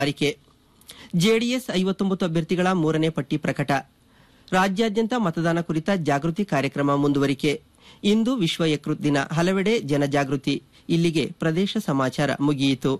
ಅರಿಕೆ ಜೆಡಿಎಸ್ ಐವತ್ತೊಂಬತ್ತು ಅಭ್ಯರ್ಥಿಗಳ ಮೂರನೇ ಪಟ್ಟಿ ಪ್ರಕಟ ರಾಜ್ಯಾದ್ಯಂತ ಮತದಾನ ಕುರಿತ ಜಾಗೃತಿ ಕಾರ್ಯಕ್ರಮ ಮುಂದುವರಿಕೆ ಇಂದು ವಿಶ್ವ ಯಕೃತ್ ದಿನ ಹಲವೆಡೆ ಜನಜಾಗೃತಿ ಇಲ್ಲಿಗೆ ಪ್ರದೇಶ ಸಮಾಚಾರ ಮುಗಿಯಿತು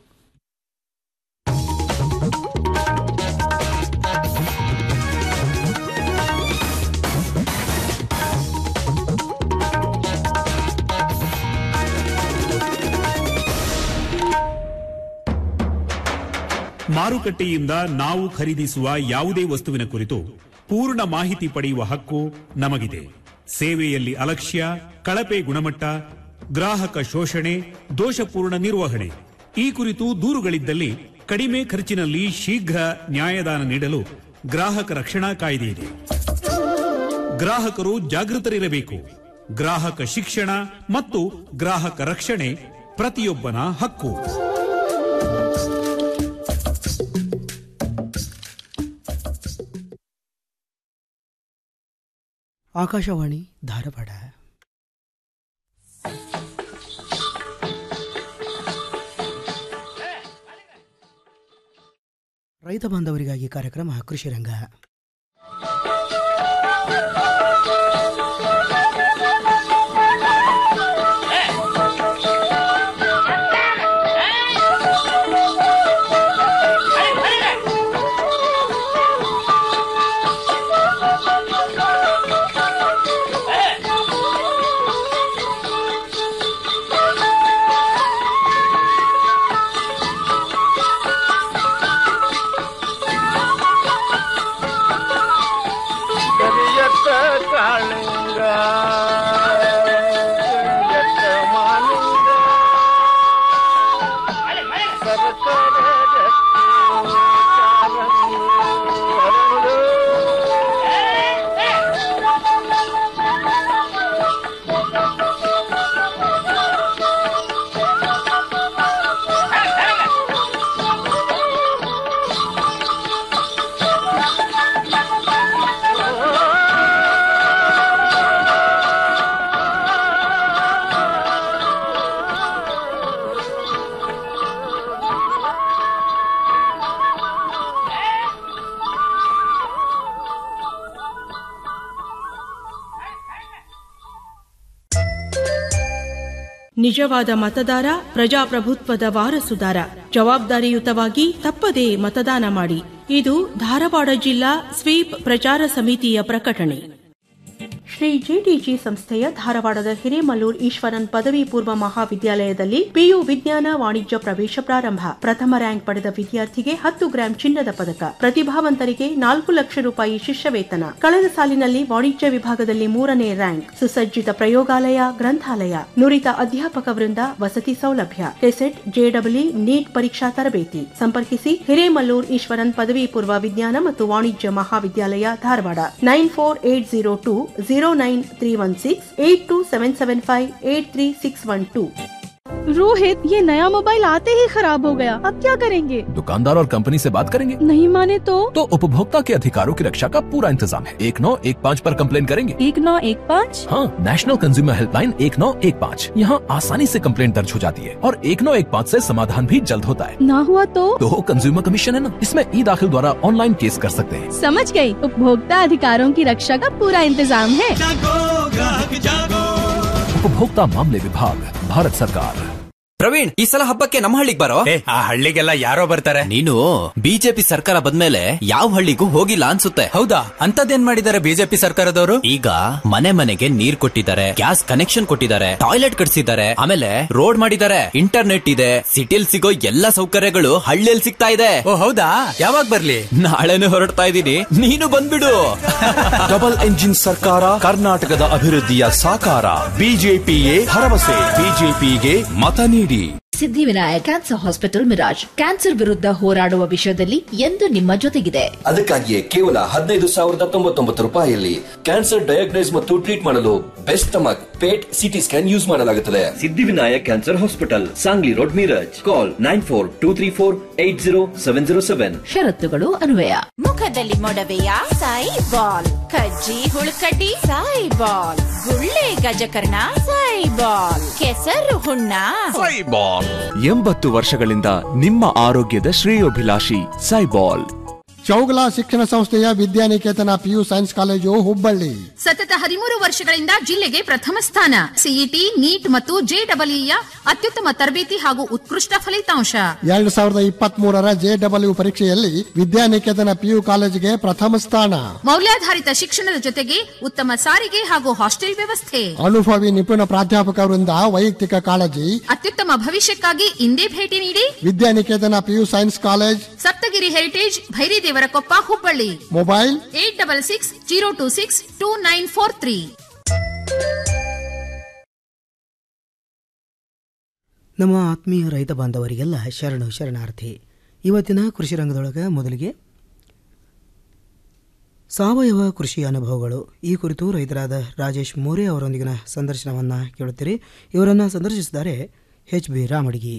ಮಾರುಕಟ್ಟೆಯಿಂದ ನಾವು ಖರೀದಿಸುವ ಯಾವುದೇ ವಸ್ತುವಿನ ಕುರಿತು ಪೂರ್ಣ ಮಾಹಿತಿ ಪಡೆಯುವ ಹಕ್ಕು ನಮಗಿದೆ ಸೇವೆಯಲ್ಲಿ ಅಲಕ್ಷ್ಯ ಕಳಪೆ ಗುಣಮಟ್ಟ ಗ್ರಾಹಕ ಶೋಷಣೆ ದೋಷಪೂರ್ಣ ನಿರ್ವಹಣೆ ಈ ಕುರಿತು ದೂರುಗಳಿದ್ದಲ್ಲಿ ಕಡಿಮೆ ಖರ್ಚಿನಲ್ಲಿ ಶೀಘ್ರ ನ್ಯಾಯದಾನ ನೀಡಲು ಗ್ರಾಹಕ ರಕ್ಷಣಾ ಕಾಯ್ದೆ ಇದೆ ಗ್ರಾಹಕರು ಜಾಗೃತರಿರಬೇಕು ಗ್ರಾಹಕ ಶಿಕ್ಷಣ ಮತ್ತು ಗ್ರಾಹಕ ರಕ್ಷಣೆ ಪ್ರತಿಯೊಬ್ಬನ ಹಕ್ಕು ಆಕಾಶವಾಣಿ ಧಾರವಾಡ ರೈತ ಬಾಂಧವರಿಗಾಗಿ ಕಾರ್ಯಕ್ರಮ ಕೃಷಿ ರಂಗ ಕರಿಯತ್ತ ಕಾಳಿಂಗ ಕರಿಯತ್ತ ಮಾಲಿಂಗ ಸರಸರ ರತ್ನ ಕಾಲಂದು ಹರಳು. ನಿಜವಾದ ಮತದಾರ ಪ್ರಜಾಪ್ರಭುತ್ವದ ವಾರಸುದಾರ ಜವಾಬ್ದಾರಿಯುತವಾಗಿ ತಪ್ಪದೇ ಮತದಾನ ಮಾಡಿ ಇದು ಧಾರವಾಡ ಜಿಲ್ಲಾ ಸ್ವೀಪ್ ಪ್ರಚಾರ ಸಮಿತಿಯ ಪ್ರಕಟಣೆ ಶ್ರೀ ಜಿಟಿಜಿ ಸಂಸ್ಥೆಯ ಧಾರವಾಡದ ಹಿರೇಮಲ್ಲೂರ್ ಈಶ್ವರನ್ ಪದವಿ ಪೂರ್ವ ಮಹಾವಿದ್ಯಾಲಯದಲ್ಲಿ ಪಿಯು ವಿಜ್ಞಾನ ವಾಣಿಜ್ಯ ಪ್ರವೇಶ ಪ್ರಾರಂಭ ಪ್ರಥಮ ರ್ಯಾಂಕ್ ಪಡೆದ ವಿದ್ಯಾರ್ಥಿಗೆ ಹತ್ತು ಗ್ರಾಂ ಚಿನ್ನದ ಪದಕ ಪ್ರತಿಭಾವಂತರಿಗೆ ನಾಲ್ಕು ಲಕ್ಷ ರೂಪಾಯಿ ಶಿಷ್ಯ ವೇತನ ಕಳೆದ ಸಾಲಿನಲ್ಲಿ ವಾಣಿಜ್ಯ ವಿಭಾಗದಲ್ಲಿ ಮೂರನೇ ರ್ಯಾಂಕ್ ಸುಸಜ್ಜಿತ ಪ್ರಯೋಗಾಲಯ ಗ್ರಂಥಾಲಯ ನುರಿತ ಅಧ್ಯಾಪಕ ವೃಂದ ವಸತಿ ಸೌಲಭ್ಯ ಕೆಸೆಟ್ ಜೆಡಬ್ಲ್ಯೂ ನೀಟ್ ಪರೀಕ್ಷಾ ತರಬೇತಿ ಸಂಪರ್ಕಿಸಿ ಹಿರೇಮಲ್ಲೂರ್ ಈಶ್ವರನ್ ಪದವಿ ಪೂರ್ವ ವಿಜ್ಞಾನ ಮತ್ತು ವಾಣಿಜ್ಯ ಮಹಾವಿದ್ಯಾಲಯ Dharwad nine four eight zero two zero nine three one six eight two seven seven five eight three six one two Rohit ये नया मोबाइल आते ही खराब हो गया अब क्या करेंगे दुकानदार और कंपनी से बात करेंगे नहीं माने तो तो उपभोक्ता के अधिकारों की रक्षा का पूरा इंतजाम है एक नौ एक पाँच पर कंप्लेन करेंगे एक नौ एक पाँच हाँ नेशनल कंज्यूमर हेल्पलाइन एक नौ एक पाँच यहाँ आसानी से कंप्लेंट दर्ज हो जाती है और एक नौ एक पाँच ऐसी समाधान भी जल्द होता है ना हुआ तो तो कंज्यूमर कमीशन है ना इसमें ई दाखिल द्वारा ऑनलाइन केस कर सकते हैं समझ गई उपभोक्ता अधिकारों की रक्षा का पूरा इंतजाम है उपभोक्ता मामले विभाग भारत सरकार ಪ್ರವೀಣ್ ಈ ಸಲ ಹಬ್ಬಕ್ಕೆ ನಮ್ಮ ಹಳ್ಳಿಗೆ ಬರೋ ಏ ಆ ಹಳ್ಳಿಗೆಲ್ಲ ಯಾರೋ ಬರ್ತಾರೆ ನೀನು ಬಿಜೆಪಿ ಸರ್ಕಾರ ಬಂದ್ಮೇಲೆ ಯಾವ ಹಳ್ಳಿಗೂ ಹೋಗಿಲ್ಲ ಅನ್ಸುತ್ತೆ ಹೌದಾ ಅಂತದೇನ್ ಮಾಡಿದ್ದಾರೆ ಬಿಜೆಪಿ ಸರ್ಕಾರದವರು ಈಗ ಮನೆ ಮನೆಗೆ ನೀರ್ ಕೊಟ್ಟಿದ್ದಾರೆ ಗ್ಯಾಸ್ ಕನೆಕ್ಷನ್ ಕೊಟ್ಟಿದ್ದಾರೆ ಟಾಯ್ಲೆಟ್ ಕಟ್ಸಿದ್ದಾರೆ ಆಮೇಲೆ ರೋಡ್ ಮಾಡಿದ್ದಾರೆ ಇಂಟರ್ನೆಟ್ ಇದೆ ಸಿಟಿಲ್ ಸಿಗೋ ಎಲ್ಲಾ ಸೌಕರ್ಯಗಳು ಹಳ್ಳಿಯಲ್ಲಿ ಸಿಗ್ತಾ ಇದೆ ಓ ಹೌದಾ ಯಾವಾಗ ಬರ್ಲಿ ನಾಳೆನೆ ಹೊರಡ್ತಾ ಇದ್ದೀನಿ ನೀನು ಬಂದ್ಬಿಡು ಡಬಲ್ ಎಂಜಿನ್ ಸರ್ಕಾರ ಕರ್ನಾಟಕದ ಅಭಿವೃದ್ಧಿಯ ಸಾಕಾರ ಬಿಜೆಪಿಯೇ ಭರವಸೆ ಬಿಜೆಪಿಗೆ ಮತ ನೀಡಿ Siddhivinayak cancer hospital Miraj cancer ವಿರುದ್ಧ ಹೋರಾಡುವ ವಿಷಯದಲ್ಲಿ ಎಂದು ನಿಮ್ಮ ಜೊತೆಗಿದೆ ಅದಕ್ಕಾಗಿಯೇ ಕೇವಲ ಹದಿನೈದು ಸಾವಿರದ ತೊಂಬತ್ತೊಂಬತ್ತು ರೂಪಾಯಿಯಲ್ಲಿ ಕ್ಯಾನ್ಸರ್ ಡಯಾಗ್ನೈಸ್ ಮತ್ತು ಟ್ರೀಟ್ ಮಾಡಲು best stomach PET CT scan use ಮಾಡಲಾಗುತ್ತದೆ Siddhivinayak cancer hospital Sangli road Miraj call nine four two three four eight zero seven zero seven ಷರತ್ತುಗಳು ಅನ್ವಯ ಮುಖದಲ್ಲಿ ಮೊಡವೆಯ ಸಾಯಿ ಬಾಲ್ ಕಜ್ಜಿ ಹುಳುಕಡ್ಡಿ ಸಾಯಿ ಬಾಲ್ ಗುಳ್ಳೆ ಗಜಕರ್ಣ ಸಾಯಿ ಬಾಲ್ ಕೆಸರು ಹುಣ್ಣ ಎಂಬತ್ತು ವರ್ಷಗಳಿಂದ ನಿಮ್ಮ ಆರೋಗ್ಯದ ಶ್ರೇಯೋಭಿಲಾಷಿ ಸೈಬಾಲ್ ಚೌಗಲ ಶಿಕ್ಷಣ ಸಂಸ್ಥೆಯ Vidyaniketan PU science college Hubballi ಸತತ ಹದಿಮೂರು ವರ್ಷಗಳಿಂದ ಜಿಲ್ಲೆಗೆ ಪ್ರಥಮ ಸ್ಥಾನ ಸಿಇಟಿ ನೀಟ್ ಮತ್ತು ಜೆಡಬ್ಲ್ಯೂಯ ಅತ್ಯುತ್ತಮ ತರಬೇತಿ ಹಾಗೂ ಉತ್ಕೃಷ್ಟ ಫಲಿತಾಂಶ ಎರಡ್ ಸಾವಿರದ ಇಪ್ಪತ್ತ್ ಮೂರರ ಜೆಡಬ್ಲ್ಯೂ ಪರೀಕ್ಷೆಯಲ್ಲಿ ವಿದ್ಯಾನಿಕೇತನ ಪಿಯು ಕಾಲೇಜಿಗೆ ಪ್ರಥಮ ಸ್ಥಾನ ಮೌಲ್ಯಾಧಾರಿತ ಶಿಕ್ಷಣದ ಜೊತೆಗೆ ಉತ್ತಮ ಸಾರಿಗೆ ಹಾಗೂ ಹಾಸ್ಟೆಲ್ ವ್ಯವಸ್ಥೆ ಅನುಭವಿ ನಿಪುಣ ಪ್ರಾಧ್ಯಾಪಕರಿಂದ ವೈಯಕ್ತಿಕ ಕಾಳಜಿ ಅತ್ಯುತ್ತಮ ಭವಿಷ್ಯಕ್ಕಾಗಿ ಇಂದೇ ಭೇಟಿ ನೀಡಿ Vidyaniketan PU science college Saptagiri heritage Bhairidevarakoppa Hubballi mobile eight double six zero two six two nine four three ನಮ್ಮ ಆತ್ಮೀಯ ರೈತ ಬಾಂಧವರಿಗೆಲ್ಲ ಶರಣು ಶರಣಾರ್ಥಿ ಇವತ್ತಿನ ಕೃಷಿ ರಂಗದೊಳಗೆ ಮೊದಲಿಗೆ ಸಾವಯವ ಕೃಷಿ ಅನುಭವಗಳು ಈ ಕುರಿತು ರೈತರಾದ ರಾಜೇಶ್ ಮೋರೆ ಅವರೊಂದಿಗಿನ ಸಂದರ್ಶನವನ್ನು ಕೇಳುತ್ತೀರಿ ಇವರನ್ನು ಸಂದರ್ಶಿಸಿದ್ದಾರೆ ಎಚ್ ಬಿ ರಾಮಡಿಗಿ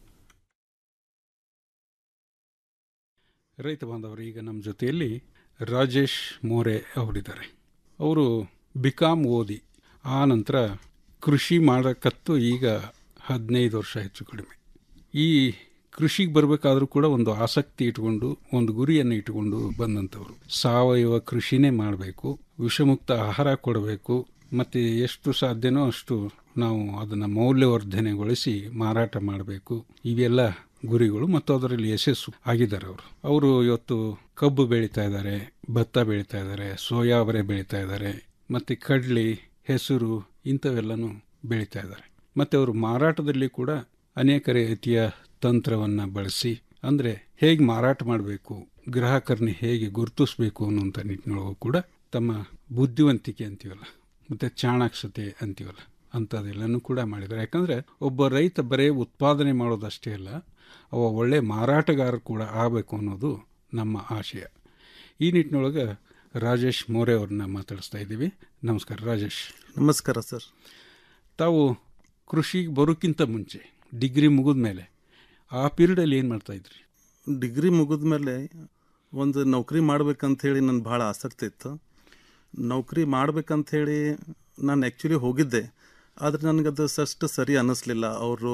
ರೈತ ಬಾಂಧವರು ಈಗ ನಮ್ಮ ಜೊತೆಯಲ್ಲಿ ರಾಜೇಶ್ ಮೋರೆ ಅವರಿದ್ದಾರೆ ಅವರು ಬಿಕಾಮ್ ಓದಿ ಆ ನಂತರ ಕೃಷಿ ಮಾಡಕತ್ತು ಈಗ ಹದಿನೈದು ವರ್ಷ ಹೆಚ್ಚು ಕಡಿಮೆ ಈ ಕೃಷಿಗೆ ಬರಬೇಕಾದ್ರೂ ಕೂಡ ಒಂದು ಆಸಕ್ತಿ ಇಟ್ಕೊಂಡು ಒಂದು ಗುರಿಯನ್ನು ಇಟ್ಟುಕೊಂಡು ಬಂದಂಥವ್ರು ಸಾವಯವ ಕೃಷಿನೇ ಮಾಡಬೇಕು ವಿಷಮುಕ್ತ ಆಹಾರ ಕೊಡಬೇಕು ಮತ್ತು ಎಷ್ಟು ಸಾಧ್ಯನೋ ಅಷ್ಟು ನಾವು ಅದನ್ನು ಮೌಲ್ಯವರ್ಧನೆಗೊಳಿಸಿ ಮಾರಾಟ ಮಾಡಬೇಕು ಇವೆಲ್ಲ ಗುರಿಗಳು ಮತ್ತು ಅದರಲ್ಲಿ ಯಶಸ್ಸು ಆಗಿದ್ದಾರೆ ಅವರು ಅವರು ಇವತ್ತು ಕಬ್ಬು ಬೆಳೀತಾ ಇದ್ದಾರೆ ಭತ್ತ ಬೆಳೀತಾ ಇದ್ದಾರೆ ಸೋಯಾ ಅವರೆ ಬೆಳೀತಾ ಇದ್ದಾರೆ ಮತ್ತು ಕಡ್ಲಿ ಹೆಸರು ಇಂಥವೆಲ್ಲನೂ ಬೆಳೀತಾ ಇದ್ದಾರೆ ಮತ್ತು ಅವರು ಮಾರಾಟದಲ್ಲಿ ಕೂಡ ಅನೇಕ ರೀತಿಯ ತಂತ್ರವನ್ನು ಬಳಸಿ ಅಂದರೆ ಹೇಗೆ ಮಾರಾಟ ಮಾಡಬೇಕು ಗ್ರಾಹಕರನ್ನ ಹೇಗೆ ಗುರುತಿಸಬೇಕು ಅನ್ನುವಂಥ ನಿಟ್ಟಿನೊಳಗೂ ಕೂಡ ತಮ್ಮ ಬುದ್ಧಿವಂತಿಕೆ ಅಂತೀವಲ್ಲ ಮತ್ತು ಚಾಣಾಕ್ಷತೆ ಅಂತೀವಲ್ಲ ಅಂಥದ್ದೆಲ್ಲನೂ ಕೂಡ ಮಾಡಿದ್ದಾರೆ ಯಾಕಂದರೆ ಒಬ್ಬ ರೈತ ಬರೀ ಉತ್ಪಾದನೆ ಮಾಡೋದಷ್ಟೇ ಅಲ್ಲ ಅವ ಒಳ್ಳೆ ಮಾರಾಟಗಾರ ಕೂಡ ಆಗಬೇಕು ಅನ್ನೋದು ನಮ್ಮ ಆಶಯ ಈ ನಿಟ್ಟಿನೊಳಗೆ ರಾಜೇಶ್ ಮೋರೆ ಅವ್ರನ್ನ ಮಾತಾಡಿಸ್ತಾ ಇದ್ದೀವಿ ನಮಸ್ಕಾರ ರಾಜೇಶ್ ನಮಸ್ಕಾರ ಸರ್ ತಾವು ಕೃಷಿಗೆ ಬರೋಕ್ಕಿಂತ ಮುಂಚೆ ಡಿಗ್ರಿ ಮುಗಿದ ಮೇಲೆ ಆ ಪೀರಿಯಡಲ್ಲಿ ಏನು ಮಾಡ್ತಾಯಿದ್ರಿ ಡಿಗ್ರಿ ಮುಗಿದ ಮೇಲೆ ಒಂದು ನೌಕರಿ ಮಾಡ್ಬೇಕಂಥೇಳಿ ನನ್ನ ಭಾಳ ಆಸಕ್ತಿ ಇತ್ತು ನೌಕರಿ ಮಾಡ್ಬೇಕಂಥೇಳಿ ನಾನು ಆ್ಯಕ್ಚುಲಿ ಹೋಗಿದ್ದೆ ಆದರೆ ನನಗದು ಅಷ್ಟು ಸರಿ ಅನ್ನಿಸ್ಲಿಲ್ಲ ಅವರು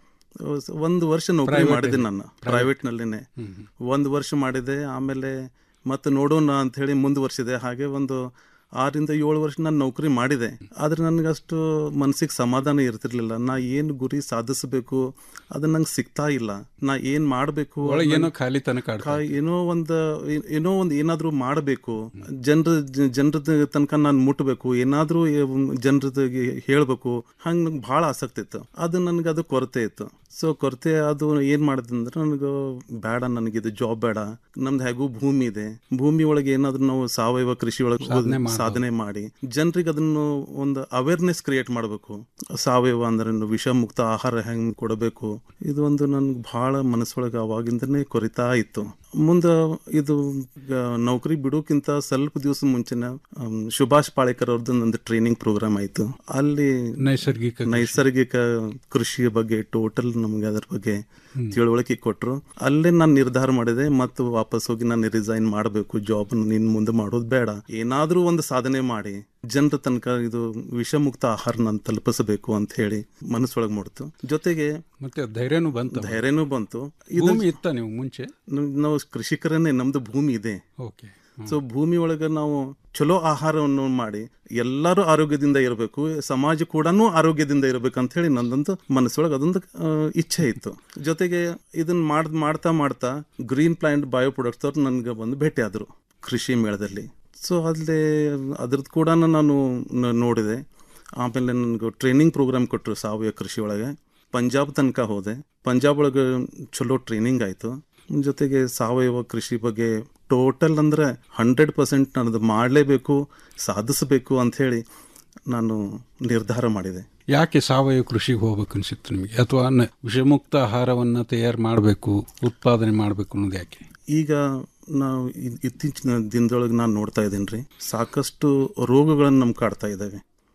ಒಂದು ವರ್ಷ ನೌಕರಿ Private ಮಾಡಿದೆ ಅಲ್ಲಿ? ನಾನು Private. ಪ್ರೈವೇಟ್ನಲ್ಲಿನೇ ಒಂದು ವರ್ಷ ಮಾಡಿದೆ ಆಮೇಲೆ ಮತ್ತೆ ನೋಡೋಣ ಅಂಥೇಳಿ ಮುಂದುವರ್ಸಿದೆ ಹಾಗೆ ಒಂದು ಆರಿಂದ ಏಳು ವರ್ಷ ನಾನು ನೌಕರಿ ಮಾಡಿದೆ ಆದರೆ ನನಗಷ್ಟು ಮನಸ್ಸಿಗೆ ಸಮಾಧಾನ ಇರ್ತಿರ್ಲಿಲ್ಲ ನಾ ಏನು ಗುರಿ ಸಾಧಿಸಬೇಕು ಅದು ನಂಗೆ ಸಿಗ್ತಾ ಇಲ್ಲ ನಾ ಏನು ಮಾಡಬೇಕು ಒಳಗೆ ಏನೋ ಖಾಲಿತನ ಕಾಡ್ತಾ ಏನೋ ಒಂದು ಏನೋ ಒಂದು ಏನಾದರೂ ಮಾಡಬೇಕು ಜನರ ಜನರದ ತನಕ ನಾನು ಮುಟ್ಟಬೇಕು ಏನಾದರೂ ಜನರದ ಹೇಳಬೇಕು ಹಂಗೆ ನಂಗೆ ಭಾಳ ಆಸಕ್ತಿ ಇತ್ತು ಅದು ನನಗೆ ಅದು ಕೊರತೆ ಇತ್ತು ಸೊ ಕೊರತೆ ಅದು ಏನು ಮಾಡಿದೆ ಅಂದ್ರೆ ನನಗೆ ಬೇಡ ನನಗೆ ಇದು ಜಾಬ್ ಬೇಡ ನಮ್ದು ಹೇಗೂ ಭೂಮಿ ಇದೆ ಭೂಮಿ ಒಳಗೆ ಏನಾದರೂ ನಾವು ಸಾವಯವ ಕೃಷಿ ಒಳಗೆ ಸಾಧನೆ ಮಾಡ್ಬೋದು. ಸಾಧನೆ ಮಾಡಿ ಜನರಿಗೆ ಅದನ್ನು ಒಂದು ಅವೇರ್ನೆಸ್ ಕ್ರಿಯೇಟ್ ಮಾಡಬೇಕು ಸಾವಯವ ಅಂದ್ರೆ ವಿಷಮುಕ್ತ ಆಹಾರ ಹೆಂಗೆ ಕೊಡಬೇಕು ಇದು ಒಂದು ನನ್ಗೆ ಭಾಳ ಮನಸ್ಸೊಳಗೆ ಅವಾಗಿಂದನೇ ಕೊರಿತಾ ಇತ್ತು ಮುಂದೆ ಇದು ಆ, ನೌಕರಿ ಬಿಡೋಕ್ಕಿಂತ ಸ್ವಲ್ಪ ದಿವಸ ಮುಂಚೆನೆ ಆಮ್, ಸುಭಾಷ್ ಪಾಳೇಕರ್ ಅವ್ರದ್ದು ನಂದು ಟ್ರೈನಿಂಗ್ ಪ್ರೋಗ್ರಾಮ್ ಆಯಿತು ಅಲ್ಲಿ ನೈಸರ್ಗಿಕ ನೈಸರ್ಗಿಕ ಕೃಷಿಯ ಬಗ್ಗೆ ಟೋಟಲ್ ನಮಗೆ ಅದ್ರ ಬಗ್ಗೆ ಹ್ಮ್. ತಿಳುವಳಿಕೆ ಕೊಟ್ಟರು ಅಲ್ಲೇ ನಾನು ನಿರ್ಧಾರ ಮಾಡಿದೆ ಮತ್ತು ವಾಪಸ್ ಹೋಗಿ ನಾನು ರಿಸೈನ್ ಮಾಡಬೇಕು ಜಾಬ್ ನಿನ್ ಮುಂದೆ ಮಾಡೋದು ಬೇಡ ಏನಾದರೂ ಒಂದು ಸಾಧನೆ ಮಾಡಿ ಜನರ ತನಕ ಇದು ವಿಷಮುಕ್ತ ಆಹಾರ ನಾನು ತಲುಪಿಸಬೇಕು ಅಂತ ಹೇಳಿ ಮನಸ್ಸೊಳಗೆ ಮೂಡ್ತು ಜೊತೆಗೆ ಮತ್ತೆ ಧೈರ್ಯನೂ ಬಂತು ಧೈರ್ಯನೂ ಬಂತು ಭೂಮಿ ಇತ್ತ ನೀವು ಮುಂಚೆ ನಮ್- ನಾವು ಕೃಷಿಕರನ್ನೇ ನಮ್ದು ಭೂಮಿ ಇದೆ ಓಕೆ ಸೊ ಭೂಮಿ ಒಳಗೆ ನಾವು ಚಲೋ ಆಹಾರವನ್ನು ಮಾಡಿ ಎಲ್ಲರೂ ಆರೋಗ್ಯದಿಂದ ಇರಬೇಕು ಸಮಾಜ ಕೂಡ ಆರೋಗ್ಯದಿಂದ ಇರಬೇಕು ಅಂತ ಹೇಳಿ ನಂದಂತೂ ಮನಸ್ಸೊಳಗೆ ಅದೊಂದು ಆ, ಇಚ್ಛೆ ಇತ್ತು ಜೊತೆಗೆ ಇದನ್ನ ಮಾಡ್ ಮಾಡ್ತಾ ಮಾಡ್ತಾ ಗ್ರೀನ್ ಪ್ಲಾಂಟ್ ಬಯೋ ಪ್ರಾಡಕ್ಟ್ಸ್ ಅವ್ರು ನನಗೆ ಬಂದು ಭೇಟಿ ಆದರು ಕೃಷಿ ಮೇಳದಲ್ಲಿ ಸೊ ಅಲ್ಲಿ ಅದ್ರದ್ದು ಕೂಡ ನಾನು ನ- ನೋಡಿದೆ ಆಮೇಲೆ ನನಗೆ ಟ್ರೈನಿಂಗ್ ಪ್ರೋಗ್ರಾಮ್ ಕೊಟ್ಟರು ಸಾವಯವ ಕೃಷಿ ಒಳಗೆ ಪಂಜಾಬ್ ತನಕ ಹೋದೆ ಪಂಜಾಬ್ ಒಳಗೆ ಚಲೋ ಟ್ರೈನಿಂಗ್ ಆಯಿತು ಜೊತೆಗೆ ಸಾವಯವ ಕೃಷಿ ಬಗ್ಗೆ ಟೋಟಲ್ ಅಂದರೆ ಹಂಡ್ರೆಡ್ ಪರ್ಸೆಂಟ್ ನನ್ನದು ಮಾಡಲೇಬೇಕು ಸಾಧಿಸಬೇಕು ಅಂಥೇಳಿ ನಾನು ನಿರ್ಧಾರ ಮಾಡಿದೆ ಯಾಕೆ ಸಾವಯವ ಕೃಷಿಗೆ ಹೋಗ್ಬೇಕು ಅನ್ಸಿತ್ತು ನಿಮಗೆ ಅಥವಾ ನ- ವಿಷಮುಕ್ತ ಆಹಾರವನ್ನು ತಯಾರು ಮಾಡಬೇಕು ಉತ್ಪಾದನೆ ಮಾಡಬೇಕು ಅನ್ನೋದು ಯಾಕೆ ಈಗ ನಾವು ಇ- ಇತ್ತೀಚಿನ ದಿನದೊಳಗೆ ನಾನು ನೋಡ್ತಾ ಇದ್ದೀನಿ ರೀ ಸಾಕಷ್ಟು ರೋಗಗಳನ್ನು ನಮ್ಗೆ ಕಾಡ್ತಾ ಇದ್ದಾವೆ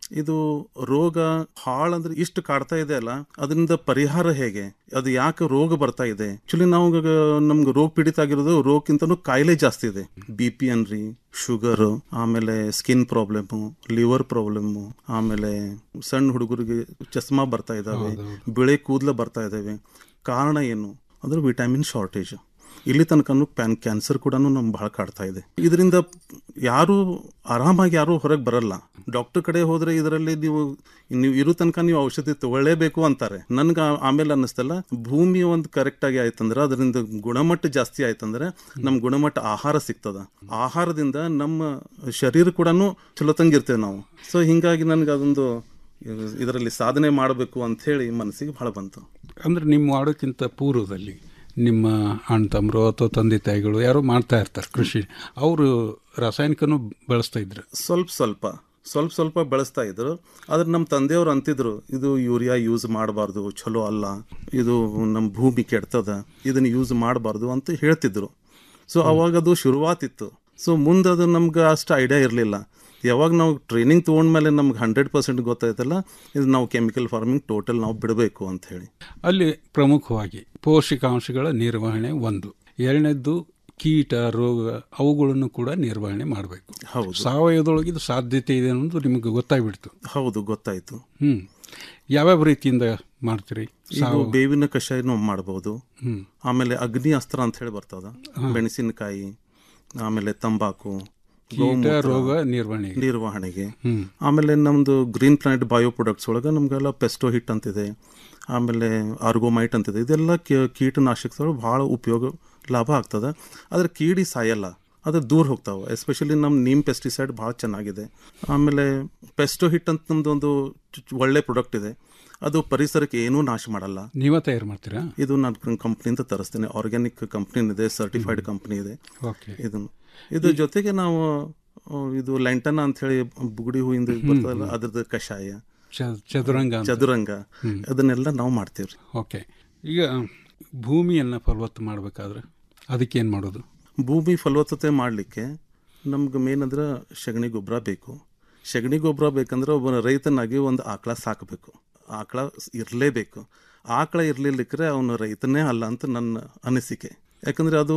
ಇದು ರೋಗ ಹಾಳಂದ್ರೆ ಇಷ್ಟು ಕಾಡ್ತಾ ಇದೆ ಅಲ್ಲ ಅದರಿಂದ ಪರಿಹಾರ ಹೇಗೆ ಅದು ಯಾಕೆ ರೋಗ ಬರ್ತಾ ಇದೆ ಆಕ್ಚುಲಿ ನಾವು ಇವಾಗ ನಮ್ಗೆ ರೋಗ ಪೀಡಿತ ಆಗಿರೋದು ರೋಗಕ್ಕಿಂತನೂ ಕಾಯಿಲೆ ಜಾಸ್ತಿ ಇದೆ ಬಿ ಪಿ ಅನ್ರಿ ಶುಗರ್ ಆಮೇಲೆ ಸ್ಕಿನ್ ಪ್ರಾಬ್ಲಮ್ ಲಿವರ್ ಪ್ರಾಬ್ಲಮ್ ಆಮೇಲೆ ಸಣ್ಣ ಹುಡುಗರಿಗೆ ಚಸ್ಮಾ ಬರ್ತಾ ಇದಾವೆ ಬಿಳೆ ಕೂದಲ ಬರ್ತಾ ಇದಾವೆ ಕಾರಣ ಏನು ಅಂದ್ರೆ ವಿಟಮಿನ್ ಶಾರ್ಟೇಜ್ ಇಲ್ಲಿ ತನಕನೂ ಪ್ಯಾನ್ ಕ್ಯಾನ್ಸರ್ ಕೂಡ ನಮ್ಗೆ ಬಹಳ ಕಾಡ್ತಾ ಇದೆ ಇದರಿಂದ ಯಾರು ಆರಾಮಾಗಿ ಯಾರು ಹೊರಗೆ ಬರಲ್ಲ ಡಾಕ್ಟರ್ ಕಡೆ ಹೋದ್ರೆ ಇದರಲ್ಲಿ ನೀವು ನೀವು ಇರೋ ತನಕ ನೀವು ಔಷಧಿ ತಗೊಳ್ಳೇಬೇಕು ಅಂತಾರೆ ನನ್ಗೆ ಆ- ಆಮೇಲೆ ಅನ್ನಿಸ್ತಲ್ಲ ಭೂಮಿ ಒಂದು ಕರೆಕ್ಟ್ ಆಗಿ ಆಯ್ತಂದ್ರೆ ಅದರಿಂದ ಗುಣಮಟ್ಟ ಜಾಸ್ತಿ ಆಯ್ತಂದ್ರೆ ನಮ್ ಗುಣಮಟ್ಟ ಆಹಾರ ಸಿಗ್ತದ ಆಹಾರದಿಂದ ನಮ್ಮ ಶರೀರ ಕೂಡ ಚಲೋತಂಗಿರ್ತೇವೆ ನಾವು ಸೊ ಹಿಂಗಾಗಿ ನನ್ಗೆ ಅದೊಂದು ಇದರಲ್ಲಿ ಸಾಧನೆ ಮಾಡಬೇಕು ಅಂತ ಹೇಳಿ ಮನಸ್ಸಿಗೆ ಬಹಳ ಬಂತು ಅಂದ್ರೆ ನಿಮ್ಮ ಮಾಡೋಕ್ಕಿಂತ ಪೂರ್ವದಲ್ಲಿ ನಿಮ್ಮ ಅಣ್ಣ ತಮ್ಮರು ಅಥವಾ ತಂದೆ ತಾಯಿಗಳು ಯಾರೋ ಮಾಡ್ತಾ ಇರ್ತಾರೆ ಕೃಷಿ ಅವರು ರಾಸಾಯನಿಕನೂ ಬಳಸ್ತಾ ಇದ್ರು ಸ್ವಲ್ಪ ಸ್ವಲ್ಪ ಸ್ವಲ್ಪ ಸ್ವಲ್ಪ ಬೆಳೆಸ್ತಾ ಇದ್ರು ಆದ್ರೆ ನಮ್ಮ ತಂದೆಯವರು ಅಂತಿದ್ರು ಇದು ಯೂರಿಯಾ ಯೂಸ್ ಮಾಡಬಾರ್ದು ಚಲೋ ಅಲ್ಲ ಇದು ನಮ್ಮ ಭೂಮಿ ಕೆಡ್ತದ ಇದನ್ನ ಯೂಸ್ ಮಾಡಬಾರ್ದು ಅಂತ ಹೇಳ್ತಿದ್ರು ಸೊ ಅವಾಗ ಅದು ಶುರುವಾತಿತ್ತು ಸೊ ಮುಂದೆ ಅದು ನಮ್ಗೆ ಅಷ್ಟು ಐಡಿಯಾ ಇರಲಿಲ್ಲ ಯಾವಾಗ ನಾವು ಟ್ರೈನಿಂಗ್ ತೊಗೊಂಡ್ಮೇಲೆ ನಮ್ಗೆ ಹಂಡ್ರೆಡ್ ಪರ್ಸೆಂಟ್ ಗೊತ್ತಾಯ್ತಲ್ಲ ಇದು ನಾವು ಕೆಮಿಕಲ್ ಫಾರ್ಮಿಂಗ್ ಟೋಟಲ್ ನಾವು ಬಿಡಬೇಕು ಅಂತ ಹೇಳಿ ಅಲ್ಲಿ ಪ್ರಮುಖವಾಗಿ ಪೋಷಕಾಂಶಗಳ ನಿರ್ವಹಣೆ ಒಂದು ಎರಡನೇದ್ದು ಕೀಟ ರೋಗ ಅವುಗಳನ್ನು ಕೂಡ ನಿರ್ವಹಣೆ ಮಾಡಬೇಕು ಹೌದು. ಸಾವಯವದೊಳಗೆ ಇದು ಸಾಧ್ಯತೆ ಇದೆ ಅನ್ನೋದು ನಿಮಗೆ ಗೊತ್ತಾಗ್ಬಿಡ್ತು ಹೌದು ಗೊತ್ತಾಯ್ತು ಹ್ಮ್ ಯಾವ್ಯಾವ ರೀತಿಯಿಂದ ಮಾಡ್ತೀರಿ ಇದು ಸಾವಯವ ಬೇವಿನ ಕಷಾಯನೂ ಮಾಡಬಹುದು ಹ್ಮ್. ಆಮೇಲೆ ಅಗ್ನಿ ಅಸ್ತ್ರ ಅಂತ ಹೇಳಿ ಬರ್ತದ ಹಾ. ಮೆಣಸಿನಕಾಯಿ ಆಮೇಲೆ ತಂಬಾಕು ಕೀಟ ಗೋಮೂತ್ರ, ರೋಗ ನಿರ್ವಹಣೆ ನಿರ್ವಹಣೆಗೆ ಹ್ಮ್. ಆಮೇಲೆ ನಮ್ದು ಗ್ರೀನ್ ಪ್ಲಾನೆಟ್ ಬಯೋ ಪ್ರಾಡಕ್ಟ್ಸ್ ಒಳಗೆ ನಮಗೆಲ್ಲ ಪೆಸ್ಟೋ ಹಿಟ್ ಅಂತಿದೆ ಆಮೇಲೆ ಆರ್ಗೋಮೈಟ್ ಅಂತಿದೆ ಇದೆಲ್ಲ ಕೀ- ಕೀಟನಾಶಕಗಳು ಭಾಳ ಉಪಯೋಗ ಲಾಭ ಆಗ್ತದೆ ಆದರೆ ಕೀಡಿ ಸಾಯಲ್ಲ ಅದು ದೂರ ಹೋಗ್ತಾವೆ ಎಸ್ಪೆಷಲಿ ನಮ್ಮ ನೀಮ್ ಪೆಸ್ಟಿಸೈಡ್ ಭಾಳ ಚೆನ್ನಾಗಿದೆ ಆಮೇಲೆ ಪೆಸ್ಟೋ ಹಿಟ್ ಅಂತ ನಮ್ದು ಒಂದು ಚು- ಚು- ಒಳ್ಳೆ ಪ್ರಾಡಕ್ಟ್ ಇದೆ ಅದು ಪರಿಸರಕ್ಕೆ ಏನೂ ನಾಶ ಮಾಡಲ್ಲ ನೀವೇ ತಯಾರು ಮಾಡ್ತೀರಾ ಇದು ನಾನು ಕಂಪ್ನಿಯಿಂದ ತರಿಸ್ತೇನೆ ಆರ್ಗ್ಯಾನಿಕ್ ಕಂಪ್ನಿ ಇದೆ ಸರ್ಟಿಫೈಡ್ ಕಂಪ್ನಿ ಇದೆ ಓಕೆ ಇದನ್ನು ಇದ್ರ ಜೊತೆಗೆ ನಾವು ಆ, ಇದು ಲೆಂಟನ ಅಂತ ಹೇಳಿ ಬುಗುಡಿ ಹೂವಿಂದ ಬರ್ತದಲ್ಲ ಅದ್ರದ್ದು ಕಷಾಯ ಚ- ಚದುರಂಗ ಅಂತ. ಚದುರಂಗ ಹ್ಮ್. ಅದನ್ನೆಲ್ಲ ನಾವು ಮಾಡ್ತೀವಿ ಓಕೆ ಈಗ ಭೂಮಿಯನ್ನು ಫಲವತ್ತು ಮಾಡಬೇಕಾದ್ರೆ ಅದಕ್ಕೇನು ಮಾಡೋದು ಭೂಮಿ ಫಲವತ್ತತೆ ಮಾಡಲಿಕ್ಕೆ ನಮ್ಗೆ ಮೇನ್ ಅಂದ್ರೆ ಸಗಣಿ ಗೊಬ್ಬರ ಬೇಕು ಸಗಣಿ ಗೊಬ್ಬರ ಬೇಕಂದ್ರೆ ಒಬ್ಬ ರೈತನಾಗಿ ಒಂದು ಆಕಳ ಸಾಕಬೇಕು ಆಕಳ ಇರಲೇಬೇಕು ಆಕಳ ಇರಲಿಲ್ಲಕ್ರೆ ಅವನು ರೈತನೇ ಅಲ್ಲ ಅಂತ ನನ್ನ ಅನಿಸಿಕೆ ಯಾಕಂದರೆ ಅದು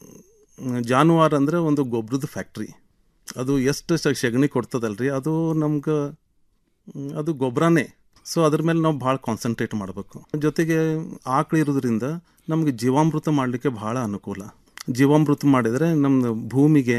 ಮ್, ಜಾನುವಾರು ಅಂದರೆ ಒಂದು ಗೊಬ್ಬರದ ಫ್ಯಾಕ್ಟ್ರಿ ಅದು ಎಷ್ಟು ಸ- ಸಗಣಿ ಕೊಡ್ತದಲ್ರಿ ಅದು ನಮ್ಗೆ ಮ್, ಅದು ಗೊಬ್ಬರನೇ ಸೊ ಅದ್ರ ಮೇಲೆ ನಾವು ಭಾಳ ಕಾನ್ಸಂಟ್ರೇಟ್ ಮಾಡಬೇಕು ಜೊತೆಗೆ ಆಕಳು ಇರೋದ್ರಿಂದ ನಮಗೆ ಜೀವಾಮೃತ ಮಾಡಲಿಕ್ಕೆ ಭಾಳ ಅನುಕೂಲ ಜೀವಾಮೃತ ಮಾಡಿದರೆ ನಮ್ಮ ಭೂಮಿಗೆ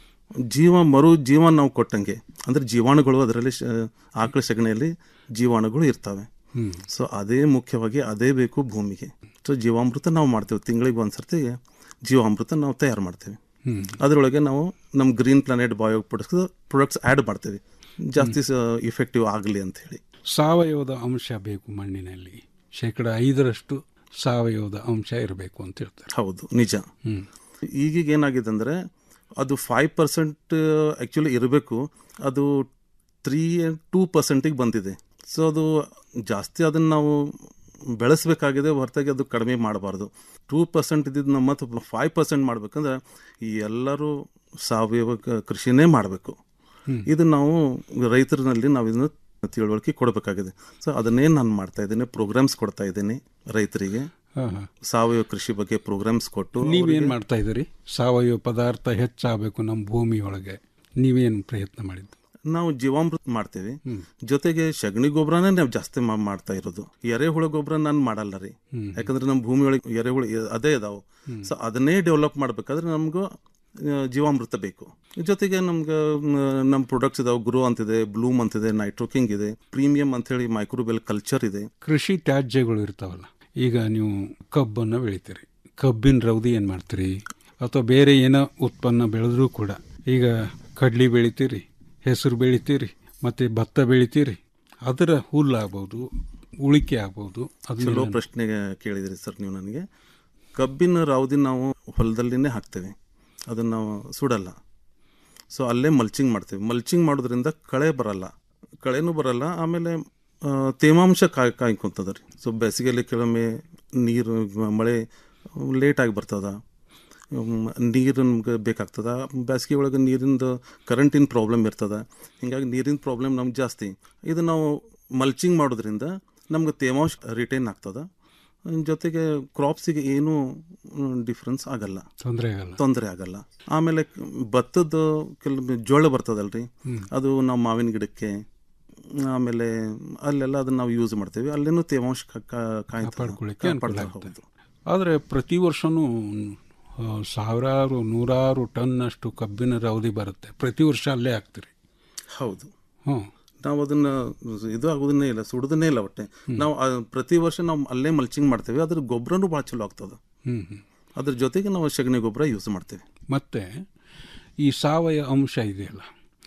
ಜೀವ ಮರು ಜೀವ ನಾವು ಕೊಟ್ಟಂಗೆ ಅಂದರೆ ಜೀವಾಣುಗಳು ಅದರಲ್ಲಿ ಶ ಆಕಳ ಸಗಣಿಯಲ್ಲಿ ಜೀವಾಣುಗಳು ಇರ್ತವೆ ಹ್ಮ್. ಸೊ ಅದೇ ಮುಖ್ಯವಾಗಿ ಅದೇ ಬೇಕು ಭೂಮಿಗೆ ಸೊ ಜೀವಾಮೃತ ನಾವು ಮಾಡ್ತೇವೆ ತಿಂಗಳಿಗೆ ಒಂದು ಸರ್ತಿ ಜೀವಾಮೃತ ನಾವು ತಯಾರು ಮಾಡ್ತೇವೆ ಹ್ಮ್. ಅದರೊಳಗೆ ನಾವು ನಮ್ಮ green planet bio products products add ಮಾಡ್ತೇವೆ ಜಾಸ್ತಿ ಇಫೆಕ್ಟಿವ್ ಆಗಲಿ ಅಂತ ಹೇಳಿ ಸಾವಯವದ ಅಂಶ ಬೇಕು ಮಣ್ಣಿನಲ್ಲಿ ಶೇಕಡ ಐದರಷ್ಟು ಸಾವಯವದ ಅಂಶ ಇರಬೇಕು ಅಂತ ಹೇಳ್ತಾರೆ ಹೌದು ನಿಜ ಹ್ಮ್. ಈಗೀಗ ಏನಾಗಿದೆ ಅಂದರೆ ಅದು ಫೈವ್ ಪರ್ಸೆಂಟ್ ಆ್ಯಕ್ಚುಲಿ ಇರಬೇಕು ಅದು ತ್ರೀ ಟೂ ಪರ್ಸೆಂಟಿಗೆ ಬಂದಿದೆ ಸೊ ಅದು ಜಾಸ್ತಿ ಅದನ್ನು ನಾವು ಬೆಳೆಸಬೇಕಾಗಿದೆ ಹೊರತಾಗಿ ಅದು ಕಡಿಮೆ ಮಾಡಬಾರ್ದು ಟೂ ಪರ್ಸೆಂಟ್ ಇದ್ದಿದ್ದು ನಮ್ಮ ಮತ್ತು ಫೈವ್ ಪರ್ಸೆಂಟ್ ಮಾಡಬೇಕಂದ್ರೆ ಈ ಎಲ್ಲರೂ ಸಾವಯವ ಕ- ಕೃಷಿನೇ ಮಾಡಬೇಕು ಹ್ಮ್. ಇದು ನಾವು ರೈತರಲ್ಲಿ ನಾವು ಇದನ್ನು ತಿಳುವಳಿಕೆ ಕೊಡಬೇಕಾಗಿದೆ ಸೊ ಅದನ್ನೇ ನಾನು ಮಾಡ್ತಾ ಇದ್ದೇನೆ ಪ್ರೋಗ್ರಾಮ್ಸ್ ಕೊಡ್ತಾ ಇದ್ದೇನೆ ರೈತರಿಗೆ ಹಾ, ಹಾ. ಸಾವಯವ ಕೃಷಿ ಬಗ್ಗೆ ಪ್ರೋಗ್ರಾಮ್ಸ್ ಕೊಟ್ಟು ನೀವೇನ್ ಅವ್ರಿಗೆ- ಮಾಡ್ತಾ ಇದ್ದೀರಿ ಸಾವಯವ ಪದಾರ್ಥ ಹೆಚ್ಚಾಗಬೇಕು ನಮ್ಮ ಭೂಮಿಯೊಳಗೆ ನೀವೇನು ಪ್ರಯತ್ನ ಮಾಡಿದ್ದು ನಾವು ಜೀವಾಮೃತ ಮಾಡ್ತೇವೆ ಜೊತೆಗೆ ಸಗಣಿ ಗೊಬ್ಬರನೇ ನಾವು ಜಾಸ್ತಿ ಮಾ- ಮಾಡ್ತಾ ಇರೋದು ಎರೆಹುಳ ಗೊಬ್ಬರ ನಾನು ಮಾಡಲ್ಲ ರೀ ಹ್ಮ್. ಯಾಕಂದ್ರೆ ನಮ್ಮ ಭೂಮಿ ಒಳಗೆ ಎರೆಹುಳ ಇ- ಅದೇ ಇದಾವೆ ಹ್ಮ್. ಸೊ ಅದನ್ನೇ ಡೆವಲಪ್ ಮಾಡ್ಬೇಕಾದ್ರೆ ನಮ್ಗೆ ಆ, ಜೀವಾಮೃತ ಬೇಕು ಜೊತೆಗೆ ನಮ್ಗೆ ಮ್, ನಮ್ಮ ಪ್ರಾಡಕ್ಟ್ಸ್ ಇದಾವೆ ಗ್ರೋ ಅಂತಿದೆ ಬ್ಲೂಮ್ ಅಂತಿದೆ ನೈಟ್ರೋಕಿಂಗ್ ಇದೆ ಪ್ರೀಮಿಯಂ ಅಂತ ಹೇಳಿ ಮೈಕ್ರೋಬೆಲ್ ಕಲ್ಚರ್ ಇದೆ ಕೃಷಿ ತ್ಯಾಜ್ಯಗಳು ಇರ್ತಾವಲ್ಲ ಈಗ ನೀವು ಕಬ್ಬನ್ನು ಬೆಳಿತೀರಿ ಕಬ್ಬಿನ ರವದಿ ಏನು ಮಾಡ್ತೀರಿ ಅಥವಾ ಬೇರೆ ಏನೋ ಉತ್ಪನ್ನ ಬೆಳೆದ್ರೂ ಕೂಡ ಈಗ ಕಡ್ಲಿ ಬೆಳಿತೀರಿ ಹೆಸರು ಬೆಳಿತೀರಿ ಮತ್ತು ಭತ್ತ ಬೆಳಿತೀರಿ ಅದರ ಹುಲ್ಲಾಗ್ಬೋದು ಉಳಿಕೆ ಆಗ್ಬೋದು ಚಲೋ ಅದನ್ನೆಲ್ಲ ಪ್ರಶ್ನೆ ಕೇಳಿದ್ರಿ ಸರ್ ನೀವು ನನಗೆ ಕಬ್ಬಿನ ರಾವದಿ ನಾವು ಹೊಲದಲ್ಲಿನೇ ಹಾಕ್ತೇವೆ ಅದನ್ನು ನಾವು ಸುಡಲ್ಲ ಸೊ ಅಲ್ಲೇ ಮಲ್ಚಿಂಗ್ ಮಾಡ್ತೇವೆ ಮಲ್ಚಿಂಗ್ ಮಾಡೋದ್ರಿಂದ ಕಳೆ ಬರಲ್ಲ ಕಳೆನೂ ಬರಲ್ಲ ಆಮೇಲೆ ಆ, ತೇವಾಂಶ ಕಾಯ್ ಕಾಯ್ಕೊಂತದ ರೀ ಸೊ ಬೇಸಿಗೆಯಲ್ಲಿ ಕೆಲವೊಮ್ಮೆ ನೀರು ಮ- ಮಳೆ ಲೇಟಾಗಿ ಬರ್ತದ ನೀರು ನಮ್ಗೆ ಬೇಕಾಗ್ತದ ಬೇಸಿಗೆ ಒಳಗೆ ನೀರಿಂದು ಕರೆಂಟಿನ ಪ್ರಾಬ್ಲಮ್ ಇರ್ತದ ಹಿಂಗಾಗಿ ನೀರಿನ ಪ್ರಾಬ್ಲಮ್ ನಮ್ಗೆ ಜಾಸ್ತಿ ಇದು ನಾವು ಮಲ್ಚಿಂಗ್ ಮಾಡೋದ್ರಿಂದ ನಮ್ಗೆ ತೇವಾಂಶ ರಿಟೈನ್ ಆಗ್ತದ ಜೊತೆಗೆ ಕ್ರಾಪ್ಸಿಗೆ ಏನೂ ಡಿಫ್ರೆನ್ಸ್ ಆಗಲ್ಲ ತೊಂದರೆ ಆಗಲ್ಲ ತೊಂದರೆ ಆಗಲ್ಲ ಆಮೇಲೆ ಭತ್ತದ ಕೆಲವು ಜೋಳ ಬರ್ತದಲ್ರಿ ಅದು ನಾವು ಮಾವಿನ ಗಿಡಕ್ಕೆ ಆಮೇಲೆ ಅಲ್ಲೆಲ್ಲ ಅದನ್ನ ನಾವು ಯೂಸ್ ಮಾಡ್ತೇವೆ ಅಲ್ಲೇನು ತೇವಾಂಶ ಕ- ಕ- ಕಾಯ್ತದೆ. ಕಾಪಾಡ್ಕೊಳ್ಳಿಕ್ಕೆ ಅನುಕೂಲ ಕಾಪಾಡ್ತಾ ಆಗುತ್ತೆ ಆದರೆ ಪ್ರತಿ ವರ್ಷನೂ ಆ, ಸಾವಿರಾರು ನೂರಾರು ಟನ್ ಅಷ್ಟು ಕಬ್ಬಿನ ರವದಿ ಬರುತ್ತೆ ಪ್ರತಿ ವರ್ಷ ಅಲ್ಲೇ ಹಾಕ್ತೀರಿ ಹೌದು ಹ್ಞೂ ನಾವು ಅದನ್ನ ಇದು ಆಗೋದನ್ನೇ ಇಲ್ಲ ಸುಡೋದನ್ನೇ ಇಲ್ಲ ಒಟ್ಟೆ ನಾವು ಆ ಪ್ರತಿ ವರ್ಷ ನಾವು ಅಲ್ಲೇ ಮಲ್ಚಿಂಗ್ ಮಾಡ್ತೇವೆ ಅದ್ರ ಗೊಬ್ಬರನೂ ಭಾಳ ಚಲೋ ಆಗ್ತದೆ ಹ್ಞೂ ಹ್ಞೂ ಅದ್ರ ಜೊತೆಗೆ ನಾವು ಸಗಣಿ ಗೊಬ್ಬರ ಯೂಸ್ ಮಾಡ್ತೇವೆ ಮತ್ತು ಈ ಸಾವಯವ ಅಂಶ ಇದೆಯಲ್ಲ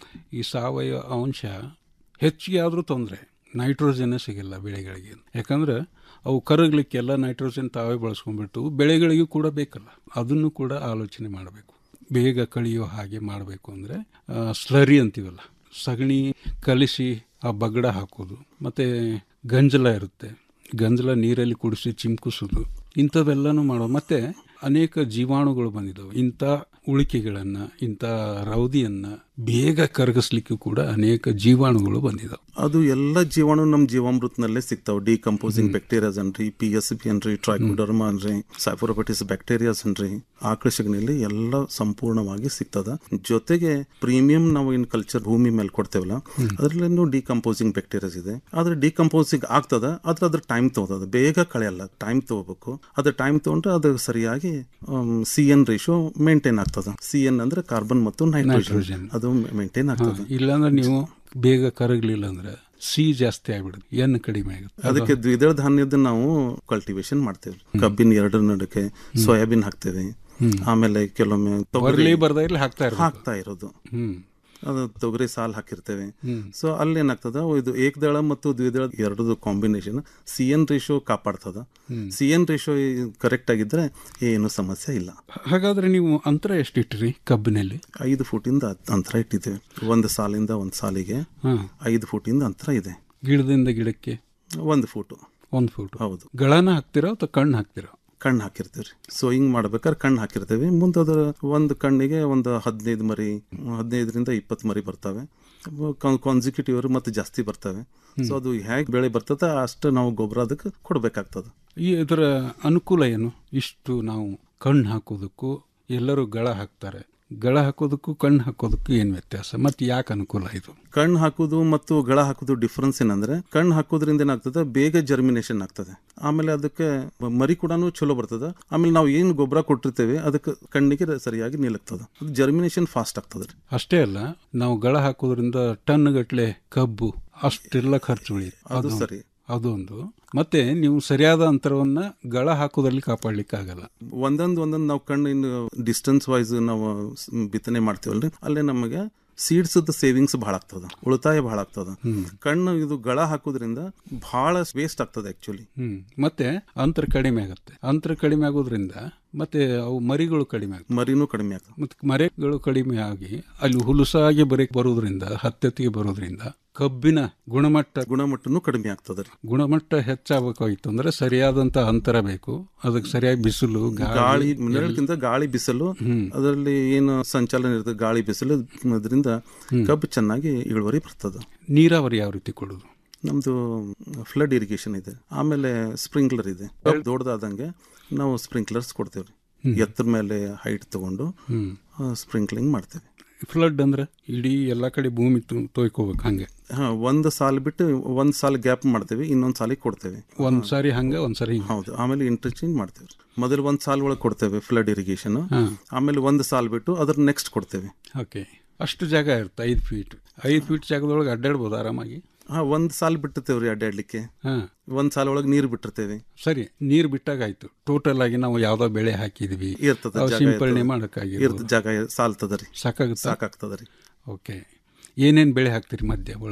ಈ ಸಾವಯವ ಅಂಶ ಹೆಚ್ಚಿಗೆ ಆದರೂ ತೊಂದರೆ ನೈಟ್ರೋಜನ್ನೇ ಸಿಗಿಲ್ಲ ಬೆಳೆಗಳಿಗೆ ಯಾಕಂದ್ರೆ ಅವು ಕರಗಲಿಕ್ಕೆಲ್ಲ ನೈಟ್ರೋಜನ್ ತಾವೇ ಬಳಸ್ಕೊಂಡ್ಬಿಟ್ಟು ಬೆಳೆಗಳಿಗೂ ಕೂಡ ಬೇಕಲ್ಲ ಅದನ್ನು ಕೂಡ ಆಲೋಚನೆ ಮಾಡಬೇಕು ಬೇಗ ಕಳಿಯೋ ಹಾಗೆ ಮಾಡಬೇಕು ಅಂದರೆ ಸ್ಲರಿ ಅಂತೀವಲ್ಲ ಸಗಣಿ ಕಲಿಸಿ ಆ ಬಗಡ ಹಾಕೋದು ಮತ್ತು ಗಂಜಲ ಇರುತ್ತೆ ಗಂಜಲ ನೀರಲ್ಲಿ ಕುಡಿಸಿ ಚಿಮ್ಕಿಸೋದು ಇಂಥವೆಲ್ಲನೂ ಮಾಡೋ ಮತ್ತು ಅನೇಕ ಜೀವಾಣುಗಳು ಬಂದಿದ್ದಾವೆ ಇಂಥ ಉಳಿಕೆಗಳನ್ನು ಇಂಥ ರೌದಿಯನ್ನು ಬೇಗ ಕರಗಿಸ್ಲಿಕ್ಕೂ ಕೂಡ ಅನೇಕ ಜೀವಾಣುಗಳು ಬಂದಿದ್ದಾವೆ ಅದು ಎಲ್ಲ ಜೀವಾಣು ನಮ್ಮ ಜೀವಾಮೃತನಲ್ಲೇ ಸಿಗ್ತಾವೆ ಡಿಕಂಪೋಸಿಂಗ್ ಬ್ಯಾಕ್ಟೀರಿಯಾಸ್ ಅನ್ರಿ ಪಿ ಎಸ್ ಬಿ ಅನ್ರಿ ಟ್ರೈಕೋಡರ್ಮಾ ಅನ್ರಿ ಸೈಫೋರೋಪಟಿಸ್ ಬ್ಯಾಕ್ಟೀರಿಯಾಸ್ ಅನ್ರಿ ಆಕಳ ಸಗಣಿಲಿ ಎಲ್ಲ ಸಂಪೂರ್ಣವಾಗಿ ಸಿಗ್ತದ ಜೊತೆಗೆ ಪ್ರೀಮಿಯಂ ನಾವು ಇನ್ ಕಲ್ಚರ್ ಭೂಮಿ ಮೇಲೆ ಕೊಡ್ತೇವಲ್ಲ ಅದ್ರಲ್ಲೇನು ಡಿಕಂಪೋಸಿಂಗ್ ಬ್ಯಾಕ್ಟೀರಿಯಾಸ್ ಇದೆ ಆದ್ರೆ ಡಿಕಂಪೋಸಿಂಗ್ ಆಗ್ತದ ಆದ್ರೆ ಅದ್ರ ಟೈಮ್ ತಗೋತದ ಬೇಗ ಕಳೆಯಲ್ಲ ಟೈಮ್ ತಗೋಬೇಕು ಅದ್ರ ಟೈಮ್ ತಗೊಂಡ್ರೆ ಅದು ಸರಿಯಾಗಿ ಸಿ ಎನ್ ರೇಷಿಯೋ ಮೇಂಟೈನ್ ಆಗ್ತದ ಸಿ ಎನ್ ಅಂದ್ರೆ ಕಾರ್ಬನ್ ಮತ್ತು ನೈಟ್ರೋಜನ್ Nitrogen. ಅದು ಮೇಂಟೈನ್ ಆಗ್ತದೆ ಹಾ, ಇಲ್ಲಾಂದ್ರೆ ನೀವು ಬೇಗ ಕರಗಲಿಲ್ಲ ಅಂದ್ರೆ ಸಿ ಜಾಸ್ತಿ ಆಗ್ಬಿಡುತ್ತೆ ಎಣ್ಣೆ ಕಡಿಮೆ ಆಗುತ್ತೆ ಅದಕ್ಕೆ ದ್ವಿದಳ ಧಾನ್ಯದ ನಾವು ಕಲ್ಟಿವೇಶನ್ ಮಾಡ್ತೇವೆ ಕಬ್ಬಿನ ಎರಡರ ನಡುಕೆ ಸೋಯಾಬೀನ್ ಹಾಕ್ತೇವೆ ಆಮೇಲೆ ಕೆಲವೊಮ್ಮೆ ಬರ್ಲಿ ಬರ್ದೇ ಇರ್ಲಿ ಹಾಕ್ತಾ ಇರೋದು. ಹಾಕ್ತಾ ಇರೋದು ಹ್ಮ್ ಅದು ತೊಗರಿ ಸಾಲ್ ಹಾಕಿರ್ತೇವೆ ಹ್ಮ್. ಸೊ ಅಲ್ಲೇನಾಗ್ತದ ಇದು ಏಕದಳ ಮತ್ತು ದ್ವಿದಳ ಎರಡದು ಕಾಂಬಿನೇಷನ್ ಸಿ ಎನ್ ರೇಷಿಯೋ ಕಾಪಾಡ್ತದ ಹ್ಮ್. ಸಿ ಎನ್ ರೇಷಿಯೋ ಕರೆಕ್ಟ್ ಆಗಿದ್ರೆ ಏನು ಸಮಸ್ಯೆ ಇಲ್ಲ ಹಾಗಾದ್ರೆ ನೀವು ಅಂತರ ಎಷ್ಟಿಟ್ರಿ ಕಬ್ಬಿನಲ್ಲಿ ಐದು ಫೂಟಿಂದ ಅಂತರ ಇಟ್ಟಿದ್ದೇವೆ ಒಂದು ಸಾಲಿಂದ ಒಂದು ಸಾಲಿಗೆ ಹಾ. ಐದು ಫೂಟಿಂದ ಅಂತರ ಇದೆ ಗಿಡದಿಂದ ಗಿಡಕ್ಕೆ ಒಂದು ಫೂಟು ಒಂದು ಫೂಟ್ ಹೌದು ಗಳನ ಹಾಕ್ತಿರೋ ಅಥವಾ ಕಣ್ಣು ಹಾಕ್ತಿರೋ ಕಣ್ಣು ಹಾಕಿರ್ತೀವಿ ಸೋಯಿಂಗ್ ಮಾಡ್ಬೇಕಾದ್ರೆ ಕಣ್ಣು ಹಾಕಿರ್ತೀವಿ ಮುಂದೆ ಅದರ ಒಂದು ಕಣ್ಣಿಗೆ ಒಂದು ಹದಿನೈದು ಮರಿ ಹದಿನೈದರಿಂದ ಇಪ್ಪತ್ತು ಮರಿ ಬರ್ತವೆ ಕಾನ್ಸಿಕ್ಯೂಟಿವ್ ಮತ್ತು ಜಾಸ್ತಿ ಬರ್ತವೆ ಸೊ ಅದು ಹೇಗೆ ಬೆಳೆ ಬರ್ತದೆ ಅಷ್ಟು ನಾವು ಗೊಬ್ಬರ ಅದಕ್ಕೆ ಕೊಡಬೇಕಾಗ್ತದೆ ಈ ಇದರ ಅನುಕೂಲ ಏನು ಇಷ್ಟು ನಾವು ಕಣ್ಣು ಹಾಕೋದಕ್ಕೂ ಎಲ್ಲರೂ ಗಳ ಹಾಕ್ತಾರೆ ಗಳ ಹಾಕೋದಕ್ಕೂ ಕಣ್ಣು ಹಾಕೋದಕ್ಕೂ ಏನು ವ್ಯತ್ಯಾಸ ಮತ್ತು ಯಾಕೆ ಅನುಕೂಲ ಇದು ಕಣ್ಣು ಹಾಕೋದು ಮತ್ತು ಗಳ ಹಾಕೋದು ಡಿಫ್ರೆನ್ಸ್ ಏನಂದ್ರೆ ಕಣ್ಣು ಹಾಕೋದ್ರಿಂದ ಏನಾಗ್ತದೆ ಬೇಗ ಜರ್ಮಿನೇಷನ್ ಆಗ್ತದೆ ಆಮೇಲೆ ಅದಕ್ಕೆ ಮರಿ ಕೂಡ ಚಲೋ ಬರ್ತದೆ ಆಮೇಲೆ ನಾವು ಏನು ಗೊಬ್ಬರ ಕೊಟ್ಟಿರ್ತೇವೆ ಅದಕ್ಕೆ ಕಣ್ಣಿಗೆ ಸರಿಯಾಗಿ ನಿಲ್ಲುತ್ತದೆ ಅದು ಜರ್ಮಿನೇಷನ್ ಫಾಸ್ಟ್ ಆಗ್ತದೆ ಅಷ್ಟೇ ಅಲ್ಲ ನಾವು ಗಳ ಹಾಕೋದ್ರಿಂದ ಟನ್ ಗಟ್ಲೆ ಕಬ್ಬು ಅಷ್ಟೆಲ್ಲ ಖರ್ಚು ಉಳಿಯುತ್ತೆ ಅದು ಸರಿ. ಅದೊಂದು ಮತ್ತೆ ನೀವು ಸರಿಯಾದ ಅಂತರವನ್ನ ಗಳ ಹಾಕೋದ್ರಲ್ಲಿ ಕಾಪಾಡ್ಲಿಕ್ಕೆ ಆಗಲ್ಲ ಒಂದೊಂದು ಒಂದೊಂದು ನಾವು ಕಣ್ಣು ಇನ್ನು ಡಿಸ್ಟೆನ್ಸ್ ವೈಸ್ ನಾವು ಸ್- ಬಿತ್ತನೆ ಮಾಡ್ತೀವಲ್ರಿ ಅಲ್ಲೇ ನಮಗೆ ಸೀಡ್ಸ್ ಸೇವಿಂಗ್ಸ್ ಭಾಳ ಆಗ್ತದ ಉಳಿತಾಯ ಭಾಳ ಆಗ್ತದ ಕಣ್ಣು ಇದು ಗಳ ಹಾಕೋದ್ರಿಂದ ಭಾಳ ವೇಸ್ಟ್ ಆಗ್ತದೆ ಆಕ್ಚುಲಿ ಹ್ಮ್ ಮತ್ತೆ ಅಂತರ ಕಡಿಮೆ ಆಗುತ್ತೆ ಅಂತರ ಕಡಿಮೆ ಆಗೋದ್ರಿಂದ ಮತ್ತೆ ಅವು ಮರಿಗಳು ಕಡಿಮೆ ಆಗುತ್ತೆ ಮರಿನೂ ಕಡಿಮೆ ಆಗ್ತದೆ ಮತ್ತೆ ಮರೆಗಳು ಕಡಿಮೆ ಆಗಿ ಅಲ್ಲಿ ಹುಲುಸಾಗಿ ಬರೀ ಬರೋದ್ರಿಂದ ಹತ್ತೆತ್ತಿಗೆ ಬರೋದ್ರಿಂದ ಕಬ್ಬಿನ ಗುಣಮಟ್ಟ ಗುಣಮಟ್ಟನೂ ಕಡಿಮೆ ಆಗ್ತದೆ ರೀ ಗುಣಮಟ್ಟ ಹೆಚ್ಚಾಗಬೇಕಾಗಿತ್ತು ಅಂದ್ರೆ ಸರಿಯಾದಂತ ಅಂತರ ಬೇಕು ಅದಕ್ಕೆ ಸರಿಯಾಗಿ ಬಿಸಿಲು ಗಾಳಿ ನೆರಳಕ್ಕಿಂತ ಗಾಳಿ ಬಿಸಿಲು ಅದರಲ್ಲಿ ಏನು ಸಂಚಾಲನ ಇರ್ತದೆ ಗಾಳಿ ಬಿಸಿಲು ಅದರಿಂದ ಕಬ್ಬು ಚೆನ್ನಾಗಿ ಇಳುವರಿ ಬರ್ತದೆ ನೀರಾವರಿ ಯಾವ ರೀತಿ ಕೊಡೋದು ನಮ್ದು ಫ್ಲಡ್ ಇರಿಗೇಷನ್ ಇದೆ ಆಮೇಲೆ ಸ್ಪ್ರಿಂಕ್ಲರ್ ಇದೆ ಕಬ್ಬು ದೊಡ್ಡದಾದಂಗೆ ನಾವು ಸ್ಪ್ರಿಂಕ್ಲರ್ಸ್ ಕೊಡ್ತೇವೆ ಎತ್ತರ ಮೇಲೆ ಹೈಟ್ ತಗೊಂಡು ಹ್ಮ್ ಸ್ಪ್ರಿಂಕ್ಲಿಂಗ್ ಮಾಡ್ತೇವೆ ಫ್ಲಡ್ ಅಂದ್ರೆ ಇಡೀ ಎಲ್ಲಾ ಕಡೆ ಭೂಮಿ ತು- ತೊಯ್ಕೋಬೇಕು ಹಂಗೆ ಹಾ ಒಂದು ಸಾಲ ಬಿಟ್ಟು ಒಂದು ಸಾಲ ಗ್ಯಾಪ್ ಮಾಡ್ತೇವೆ ಇನ್ನೊಂದು ಸಾಲಿಗೆ ಕೊಡ್ತೇವೆ ಒಂದ್ ಸಾರಿ ಹಂಗ ಒಂದ್ ಸಾರಿ ಹಿಂಗ. ಹೌದು ಆಮೇಲೆ ಇಂಟರ್ಚೇಂಜ್ ಮಾಡ್ತೇವೆ ಮೊದಲು ಒಂದು ಸಾಲ ಒಳಗೆ ಕೊಡ್ತೇವೆ ಫ್ಲಡ್ ಇರಿಗೇಷನ್ ಹಾ. ಆಮೇಲೆ ಒಂದು ಸಾಲ ಬಿಟ್ಟು ಅದ್ರ ನೆಕ್ಸ್ಟ್ ಕೊಡ್ತೇವೆ ಓಕೆ ಅಷ್ಟು ಜಾಗ ಇರುತ್ತೆ ಐದು ಫೀಟ್ ಐದು ಫೀಟ್ ಜಾಗದೊಳಗೆ ಅಡ್ಡಾಡ್ಬೋದು ಆರಾಮಾಗಿ ಹಾ ಒಂದು ಸಾಲ ಬಿಟ್ಟಿರ್ತೇವೆ ರೀ ಅಡ್ಡಾಡ್ಲಿಕ್ಕೆ ಹಾ ಒಂದು ಸಾಲ ಒಳಗೆ ನೀರು ಬಿಟ್ಟಿರ್ತೇವೆ ಸರಿ ನೀರು ಬಿಟ್ಟಾಗ ಆಯ್ತು ಟೋಟಲ್ ಆಗಿ ನಾವು ಯಾವ್ದೋ ಬೆಳೆ ಹಾಕಿದ್ವಿ ಇರ್ತದೆ ಅವು ಜಾಗ ಸಿಂಪರಣೆ ಇರ್ತದೆ. ಮಾಡಕ್ಕಾಗಿ ಇರ್ತದೆ ಜಾಗ ಸಾಲ್ತದ ರೀ ಸಾಕಾಗುತ್ತೆ ಸಾಕಾಗ್ತದ ರೀ ಓಕೆ ಏನೇನ್ ಬೆಳೆ ಹಾಕ್ತೀರಿ ಮಧ್ಯ ಒಳಗಡೆ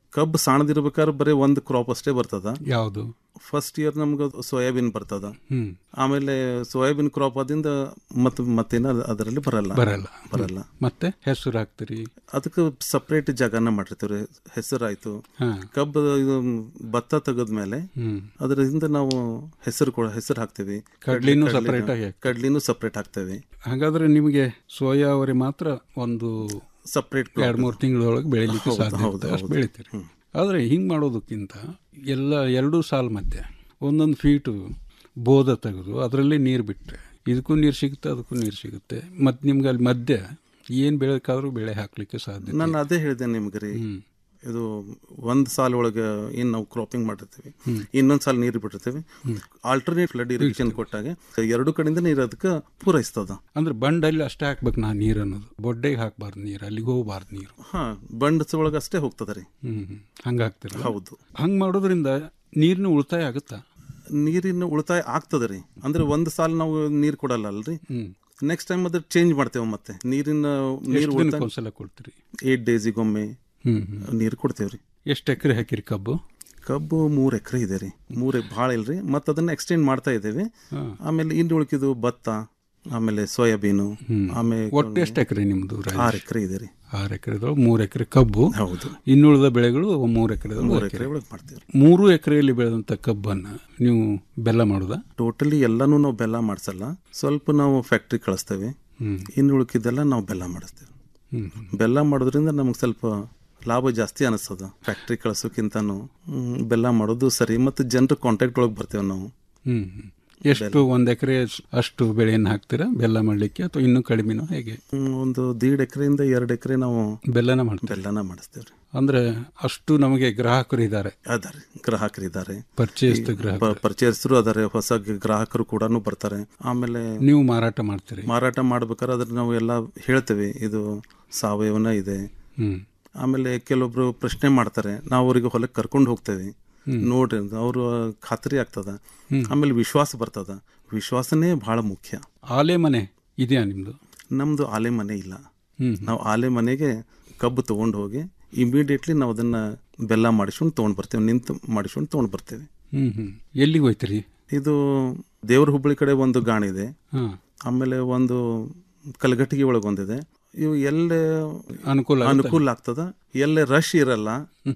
ಕಬ್ಬು ಸಣ್ಣದಿರ್ಬೇಕಾದ್ರೆ ಬರೀ ಒಂದು ಕ್ರಾಪ್ ಅಷ್ಟೇ ಬರ್ತದ ಯಾವುದು ಫಸ್ಟ್ ಇಯರ್ ನಮ್ಗೆ ಸೋಯಾಬೀನ್ ಬರ್ತದ ಹ್ಮ್. ಆಮೇಲೆ ಸೋಯಾಬೀನ್ ಕ್ರಾಪ್ ಆದಿಂದ ಮತ್ತೆ ಮತ್ತೇನ ಅದರಲ್ಲಿ ಬರಲ್ಲ ಬರಲ್ಲ ಬರಲ್ಲ ಮತ್ತೆ ಹೆಸರು ಹಾಕ್ತೀರಿ ಅದಕ್ಕೆ ಸಪ್ರೇಟ್ ಜಾಗನ ಮಾಡಿರ್ತೀವಿ ಹೆಸರಾಯ್ತು ಹಾ. ಕಬ್ಬು ಇದು ಭತ್ತ ತೆಗೆದ್ಮೇಲೆ ಹ್ಮ್. ಅದರಿಂದ ನಾವು ಹೆಸರು ಕೂಡ ಹೆಸರು ಹಾಕ್ತೇವೆ ಕಡ್ಲಿನೂ ಕಡ್ಲೆ- separate ಆಗಿ ಹಾಕ್ತೀವಿ. ಕಡ್ಲಿನೂ ಸಪ್ರೇಟ್ ಹಾಕ್ತೇವೆ ಹಾಗಾದ್ರೆ ನಿಮಗೆ ಸೋಯಾ ಅವರಿ ಮಾತ್ರ ಒಂದು ಸಪ್ರೇಟ್ ಎರಡು ಮೂರು ತಿಂಗಳೊಳಗೆ ಬೆಳಿಲಿಕ್ಕೆ ಹೌದು, ಸಾಧ್ಯ ಹೌದು, ಇರುತ್ತೆ. ಅಷ್ಟು ಹೌದು. ಬೆಳಿತೀರಿ ಆದರೆ ಹಿಂಗೆ ಮಾಡೋದಕ್ಕಿಂತ ಎಲ್ಲ ಎರಡೂ ಸಾಲ ಮಧ್ಯೆ ಒಂದೊಂದು ಫೀಟು ಬೋಧ ತೆಗೆದು ಅದರಲ್ಲಿ ನೀರು ಬಿಟ್ಟರೆ ಇದಕ್ಕೂ ನೀರು ಸಿಗುತ್ತೆ ಅದಕ್ಕೂ ನೀರು ಸಿಗುತ್ತೆ ಮತ್ತು ನಿಮ್ಗೆ ಅಲ್ಲಿ ಮಧ್ಯೆ ಏನು ಬೆಳಕಾದ್ರೂ ಬೆಳೆ ಹಾಕ್ಲಿಕ್ಕೆ ಸಾಧ್ಯ ನಾನು ಅದೇ ಹೇಳಿದೆ ನಿಮ್ಗೆ ರೀ ಇದು ಒಂದ್ ಸಾಲ ಒಳಗೆ ಏನ್ ನಾವು ಕ್ರಾಪಿಂಗ್ ಮಾಡಿರ್ತೀವಿ ಇನ್ನೊಂದ್ ಸಾಲ ನೀರು ಬಿಟ್ಟಿರ್ತೀವಿ ಆಲ್ಟರ್ನೇಟ್ ಫ್ಲಡ್ ಇರಿಗೇಷನ್ ಕೊಟ್ಟಾಗ ಎರಡು ಕಡೆಯಿಂದ ನೀರು ಅದಕ್ಕೆ ಪೂರೈಸ್ತದ ಅಂದ್ರೆ ಬಂಡಲ್ಲಿ ಅಷ್ಟೇ ಹಾಕ್ಬೇಕು ನಾ ನೀರು ಅನ್ನೋದು ಬೊಡ್ಡೆಗೆ ಹಾಕ್ಬಾರ್ದು ನೀರು ಅಲ್ಲಿಗೆ ಹೋಗ್ಬಾರ್ದು ನೀರು ಹಾ ಬಂಡಸ ಒಳಗೆ ಅಷ್ಟೇ ಹೋಗ್ತದ ರೀ ಹ್ಮ್ ಹ್ಮ್. ಹಂಗ್ ಹಾಕ್ತೀರ ಹೌದು ಹಂಗೆ ಮಾಡೋದ್ರಿಂದ ನೀರಿನ ಉಳಿತಾಯ ಆಗುತ್ತಾ ನೀರಿನ ಉಳಿತಾಯ ಆಗ್ತದ ರೀ ಅಂದ್ರೆ ಒಂದ್ ಸಾಲ ನಾವು ನೀರು ಕೊಡಲ್ಲ ಅಲ್ರಿ ನೆಕ್ಸ್ಟ್ ಟೈಮ್ ಅದ್ರ ಚೇಂಜ್ ಮಾಡ್ತೇವೆ ಮತ್ತೆ ನೀರಿನ ನೀರು ಎಷ್ಟು ದಿನಕ್ಕೆ ಒಂದ್ಸಲ ಕೊಡ್ತೀರಿ ಏಟ್ ಡೇಸಿಗೊಮ್ಮೆ ಹ್ಮ್ ನೀರು ಕೊಡ್ತೇವ್ರಿ ಎಷ್ಟು ಎಕರೆ ಹಾಕಿರಿ ಕಬ್ಬು ಕಬ್ಬು ಮೂರ್ ಎಕರೆ ಇದೆ ರೀ ಮೂರ್ ಭಾಳ ಇಲ್ರಿ ಮತ್ತೆ ಅದನ್ನ ಎಕ್ಸ್ಟೆಂಡ್ ಮಾಡ್ತಾ ಇದ್ದೇವೆ ಆಮೇಲೆ ಇನ್ನು ಉಳ್ಕಿದು ಭತ್ತ ಆಮೇಲೆ ಸೋಯಾಬೀನು ಆಮೇಲೆ ಒಟ್ಟು ಎಷ್ಟು ಎಕರೆ ನಿಮ್ದು ರಾಜೇಶ್? ಆರು ಎಕರೆ ಇದೆ ರೀ ಆರು ಎಕರೆದೊಳಗೆ ಮೂರು ಎಕರೆ ಕಬ್ಬು ಹೌದು ಇನ್ನುಳಿದ ಬೆಳೆಗಳು ಮೂರು ಎಕರೆ ಮೂರು ಎಕರೆ ಒಳಗೆ ಮಾಡ್ತೇವೆ ಮೂರು ಎಕರೆಯಲ್ಲಿ ಬೆಳೆದಂತ ಕಬ್ಬನ್ನ ನೀವು ಬೆಲ್ಲ ಮಾಡುದಾ ಟೋಟಲಿ ಎಲ್ಲಾನು ನಾವು ಬೆಲ್ಲ ಮಾಡಿಸಲ್ಲ ಸ್ವಲ್ಪ ನಾವು ಫ್ಯಾಕ್ಟ್ರಿ ಕಳಿಸ್ತೇವೆ ಹ್ಮ್. ಇನ್ನು ಉಳ್ಕಿದ್ದೆಲ್ಲ ನಾವು ಬೆಲ್ಲ ಮಾಡಿಸ್ತೇವೆ ಹ್ಮ್. ಬೆಲ್ಲ ಮಾಡೋದ್ರಿಂದ ನಮಗೆ ಸ್ವಲ್ಪ ಲಾಭ ಜಾಸ್ತಿ ಅನಿಸ್ತದ ಫ್ಯಾಕ್ಟ್ರಿ ಕಳ್ಸೋಕ್ಕಿಂತನೂ ಹ್ಮ್, ಬೆಲ್ಲ ಮಾಡೋದು ಸರಿ ಮತ್ತು ಜನರ ಕಾಂಟ್ಯಾಕ್ಟ್ ಒಳಗೆ ಬರ್ತೇವೆ ನಾವು ಹ್ಮ್ ಹ್ಮ್. ಎಷ್ಟು ಒಂದ್ ಎಕರೆ ಅಷ್ಟು ಬೆಳೆಯನ್ನು ಹಾಕ್ತೀರಾ ಬೆಲ್ಲ ಮಾಡ್ಲಿಕ್ಕೆ ಅಥವಾ ಇನ್ನೂ ಕಡಿಮೆನೋ ಹೇಗೆ ಹ್ಮ್, ಒಂದು ದೀಡ್ ಎಕರೆಯಿಂದ ಎರಡು ಎಕರೆ ನಾವು ಬೆಲ್ಲನ ಮಾಡ್ತೀವಿ ಬೆಲ್ಲನ ಮಾಡಿಸ್ತೇವೆ ಅಂದ್ರೆ ಅಷ್ಟು ನಮಗೆ ಗ್ರಾಹಕರು ಇದ್ದಾರೆ ಅದಾರೆ ಗ್ರಾಹಕರಿದ್ದಾರೆ Purchased ಗ್ರಾಹಕರು. ಪರ್ಚೇಸ್ರು ಅದಾರೆ ಹೊಸ ಗ್ರಾಹಕರು ಕೂಡ ಬರ್ತಾರೆ ಆಮೇಲೆ ನೀವು ಮಾರಾಟ ಮಾಡ್ತೀರಿ ಮಾರಾಟ ಮಾಡ್ಬೇಕಾದ್ರೆ ಅದ್ರ ನಾವು ಎಲ್ಲ ಹೇಳ್ತೇವೆ ಇದು ಸಾವಯವನ ಇದೆ ಹ್ಮ್ ಆಮೇಲೆ ಕೆಲವೊಬ್ರು ಪ್ರಶ್ನೆ ಮಾಡ್ತಾರೆ ನಾವು ಅವರಿಗೆ ಹೊಲಕ್ಕೆ ಕರ್ಕೊಂಡು ಹೋಗ್ತೇವೆ ಹ್ಮ್. ನೋಡ್ರಿ ಅಂತ ಅವರು ಖಾತ್ರಿ ಆಗ್ತದ ಹ್ಮ್. ಆಮೇಲೆ ವಿಶ್ವಾಸ ಬರ್ತದ ವಿಶ್ವಾಸನೇ ಬಹಳ ಮುಖ್ಯ ಆಲೆ ಮನೆ ಇದೆಯಾ ನಿಮ್ದು ನಮ್ದು ಆಲೆ ಮನೆ ಇಲ್ಲ ಹ್ಮ್. ನಾವು ಆಲೆ ಮನೆಗೆ ಕಬ್ಬು ತಗೊಂಡು ಹೋಗಿ ಇಮಿಡಿಯೇಟ್ಲಿ ನಾವು ಅದನ್ನ ಬೆಲ್ಲ ಮಾಡಿಸ್ಕೊಂಡು ತೊಗೊಂಡು ಬರ್ತೇವೆ ನಿಂತು ಮಾಡಿಸ್ಕೊಂಡು ತೊಗೊಂಡು ಬರ್ತೇವೆ ಹ್ಮ್ ಹ್ಮ್ ಎಲ್ಲಿಗೆ ಹೋಯ್ತೀರಿ ಇದು ದೇವ್ರ ಹುಬ್ಬಳ್ಳಿ ಕಡೆ ಒಂದು ಗಾಣಿದೆ ಹಾ. ಆಮೇಲೆ ಒಂದು ಕಲಘಟಗಿ ಒಳಗೆ ಒಂದಿದೆ ಇವು ಎಲ್ಲೇ ಅನುಕೂಲ ಆಗುತ್ತೆ. ಅನುಕೂಲ ಆಗ್ತದ ಎಲ್ಲೇ ರಶ್ ಇರಲ್ಲ